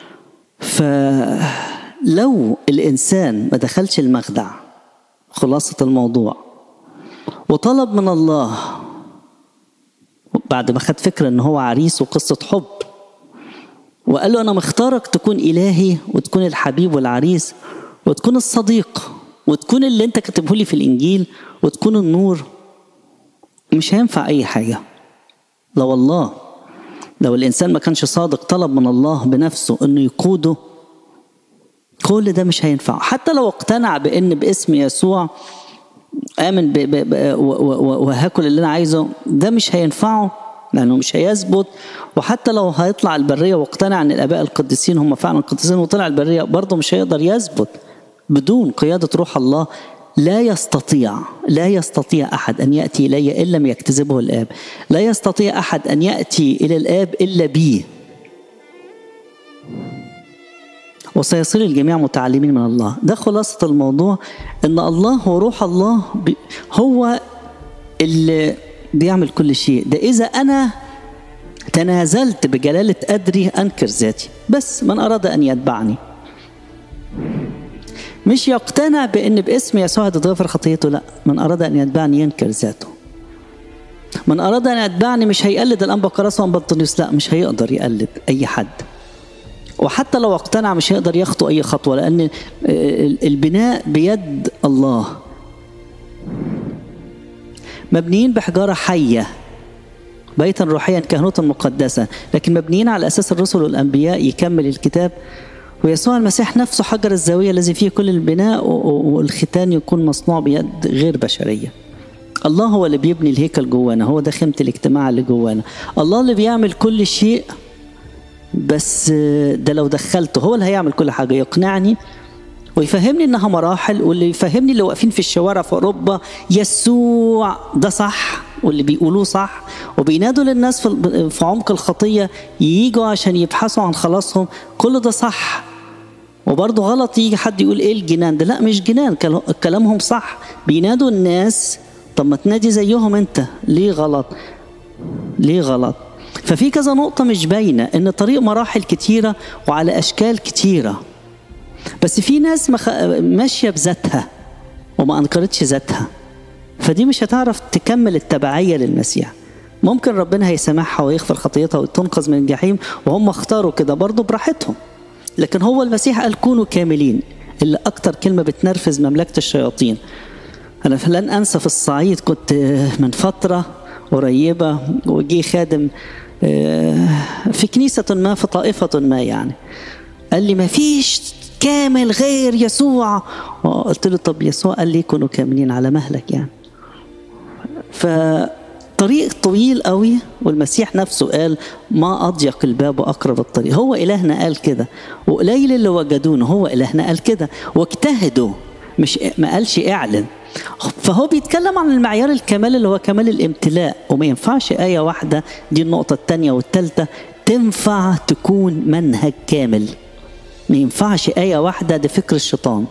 فلو الإنسان ما دخلش المخدع خلاصة الموضوع وطلب من الله بعد ما خد فكرة ان هو عريس وقصة حب وقال له انا مختارك تكون الهي وتكون الحبيب والعريس وتكون الصديق وتكون اللي انت كاتبه لي في الانجيل وتكون النور مش هينفع اي حاجة لو الله لو الانسان ما كانش صادق طلب من الله بنفسه انه يقوده كل ده مش هينفع حتى لو اقتنع بان باسم يسوع امن ب ب ب وهاكل اللي انا عايزه ده مش هينفعه لانه مش هيثبت وحتى لو هيطلع البريه واقتنع ان الاباء القديسين هم فعلا قديسين وطلع البريه برضه مش هيقدر يثبت بدون قياده روح الله لا يستطيع لا يستطيع احد ان ياتي الي ان لم يكتذبه الاب لا يستطيع احد ان ياتي الى الاب الا بي وسيصير الجميع متعلمين من الله ده خلاصة الموضوع ان الله وروح الله هو اللي بيعمل كل شيء ده اذا انا تنازلت بجلالة قدري انكر ذاتي بس من اراد ان يتبعني مش يقتنع بان باسم يسوع هتتغفر خطيته لا من اراد ان يتبعني ينكر ذاته من اراد ان يتبعني مش هيقلد الانبا قراصه وانبطونيوس لا مش هيقدر يقلد اي حد وحتى لو اقتنع مش هيقدر يخطو اي خطوه لان البناء بيد الله مبنيين بحجاره حيه بيتا روحيا كهنوتا مقدسه لكن مبنيين على اساس الرسل والانبياء يكمل الكتاب ويسوع المسيح نفسه حجر الزاويه الذي فيه كل البناء والختان يكون مصنوع بيد غير بشريه الله هو اللي بيبني الهيكل جوانا هو ده خيمه الاجتماع اللي جوانا الله اللي بيعمل كل شيء بس ده لو دخلته هو اللي هيعمل كل حاجة يقنعني ويفهمني انها مراحل واللي يفهمني اللي واقفين في الشوارع في اوروبا يسوع ده صح واللي بيقولوه صح وبينادوا للناس في في عمق الخطيه ييجوا عشان يبحثوا عن خلاصهم كل ده صح وبرضه غلط يجي حد يقول ايه الجنان ده لا مش جنان كلامهم صح بينادوا الناس طب ما تنادي زيهم انت ليه غلط ليه غلط ففي كذا نقطة مش باينة إن طريق مراحل كتيرة وعلى أشكال كتيرة بس في ناس مخ... ماشية بذاتها وما أنكرتش ذاتها فدي مش هتعرف تكمل التبعية للمسيح ممكن ربنا هيسامحها ويغفر خطيتها وتنقذ من الجحيم وهم اختاروا كده برضه براحتهم لكن هو المسيح قال كونوا كاملين اللي أكتر كلمة بتنرفز مملكة الشياطين أنا لن أنسى في الصعيد كنت من فترة قريبة وجي خادم في كنيسة ما في طائفة ما يعني قال لي ما فيش كامل غير يسوع قلت له طب يسوع قال لي كونوا كاملين على مهلك يعني فطريق طويل قوي والمسيح نفسه قال ما أضيق الباب وأقرب الطريق هو إلهنا قال كده وقليل اللي وجدونه هو إلهنا قال كده واجتهدوا مش ما قالش اعلن فهو بيتكلم عن المعيار الكمال اللي هو كمال الامتلاء وما ينفعش آية واحدة دي النقطة الثانية والثالثة تنفع تكون منهج كامل ما ينفعش آية واحدة ده فكر الشيطان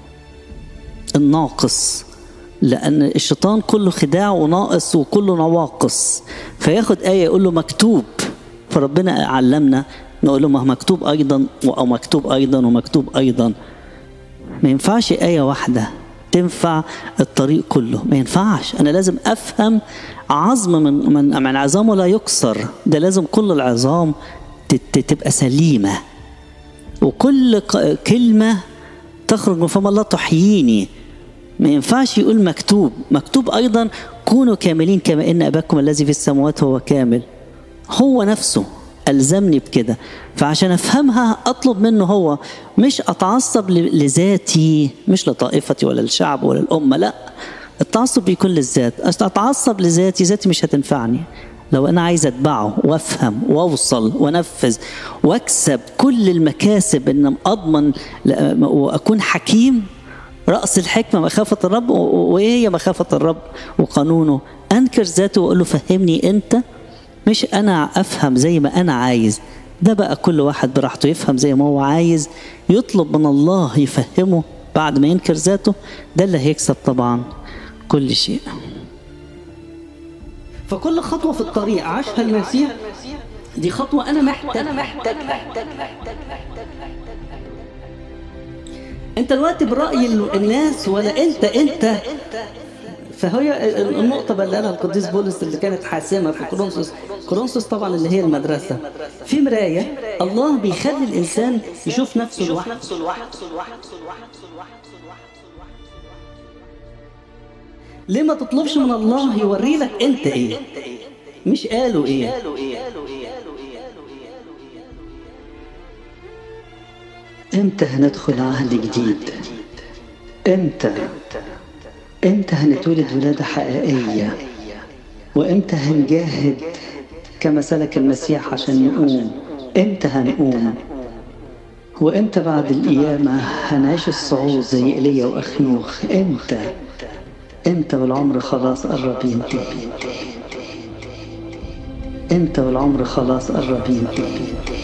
الناقص لأن الشيطان كله خداع وناقص وكله نواقص فياخد آية يقول له مكتوب فربنا علمنا نقول له ما مكتوب أيضا أو مكتوب أيضا ومكتوب أيضا ما ينفعش آية واحدة تنفع الطريق كله ما ينفعش أنا لازم أفهم عظم من من, من عظامه لا يكسر ده لازم كل العظام تبقى سليمة وكل كلمة تخرج من فم الله تحييني ما ينفعش يقول مكتوب مكتوب أيضا كونوا كاملين كما إن أباكم الذي في السماوات هو كامل هو نفسه ألزمني بكده فعشان أفهمها أطلب منه هو مش أتعصب ل- لذاتي مش لطائفتي ولا الشعب ولا الأمة لا التعصب بيكون للذات أصل أتعصب لذاتي ذاتي مش هتنفعني لو أنا عايز أتبعه وأفهم وأوصل وأنفذ وأكسب كل المكاسب إن أضمن ل- وأكون حكيم رأس الحكمة مخافة الرب و- و- وإيه هي مخافة الرب وقانونه أنكر ذاته وأقول له فهمني أنت مش أنا أفهم زي ما أنا عايز ده بقى كل واحد براحته يفهم زي ما هو عايز يطلب من الله يفهمه بعد ما ينكر ذاته ده اللي هيكسب طبعا كل شيء فكل خطوة في الطريق عاشها المسيح دي خطوة أنا محتاج أنا محتاج أنت الوقت برأي الناس ولا أنت أنت فهي النقطة بقى اللي قالها القديس بولس اللي كانت حاسمة في كورنثوس كورنثوس طبعا اللي هي المدرسة في مراية الله بيخلي الإنسان يشوف نفسه لوحده ليه ما تطلبش من الله يوري لك انت ايه مش قالوا ايه امتى هندخل عهد جديد امتى امتى هنتولد ولادة حقيقية وامتى هنجاهد كما سلك المسيح عشان نقوم امتى هنقوم وامتى بعد القيامة هنعيش الصعود زي ايليا واخنوخ امتى امتى والعمر خلاص قرب ينتهي امتى والعمر خلاص قرب ينتهي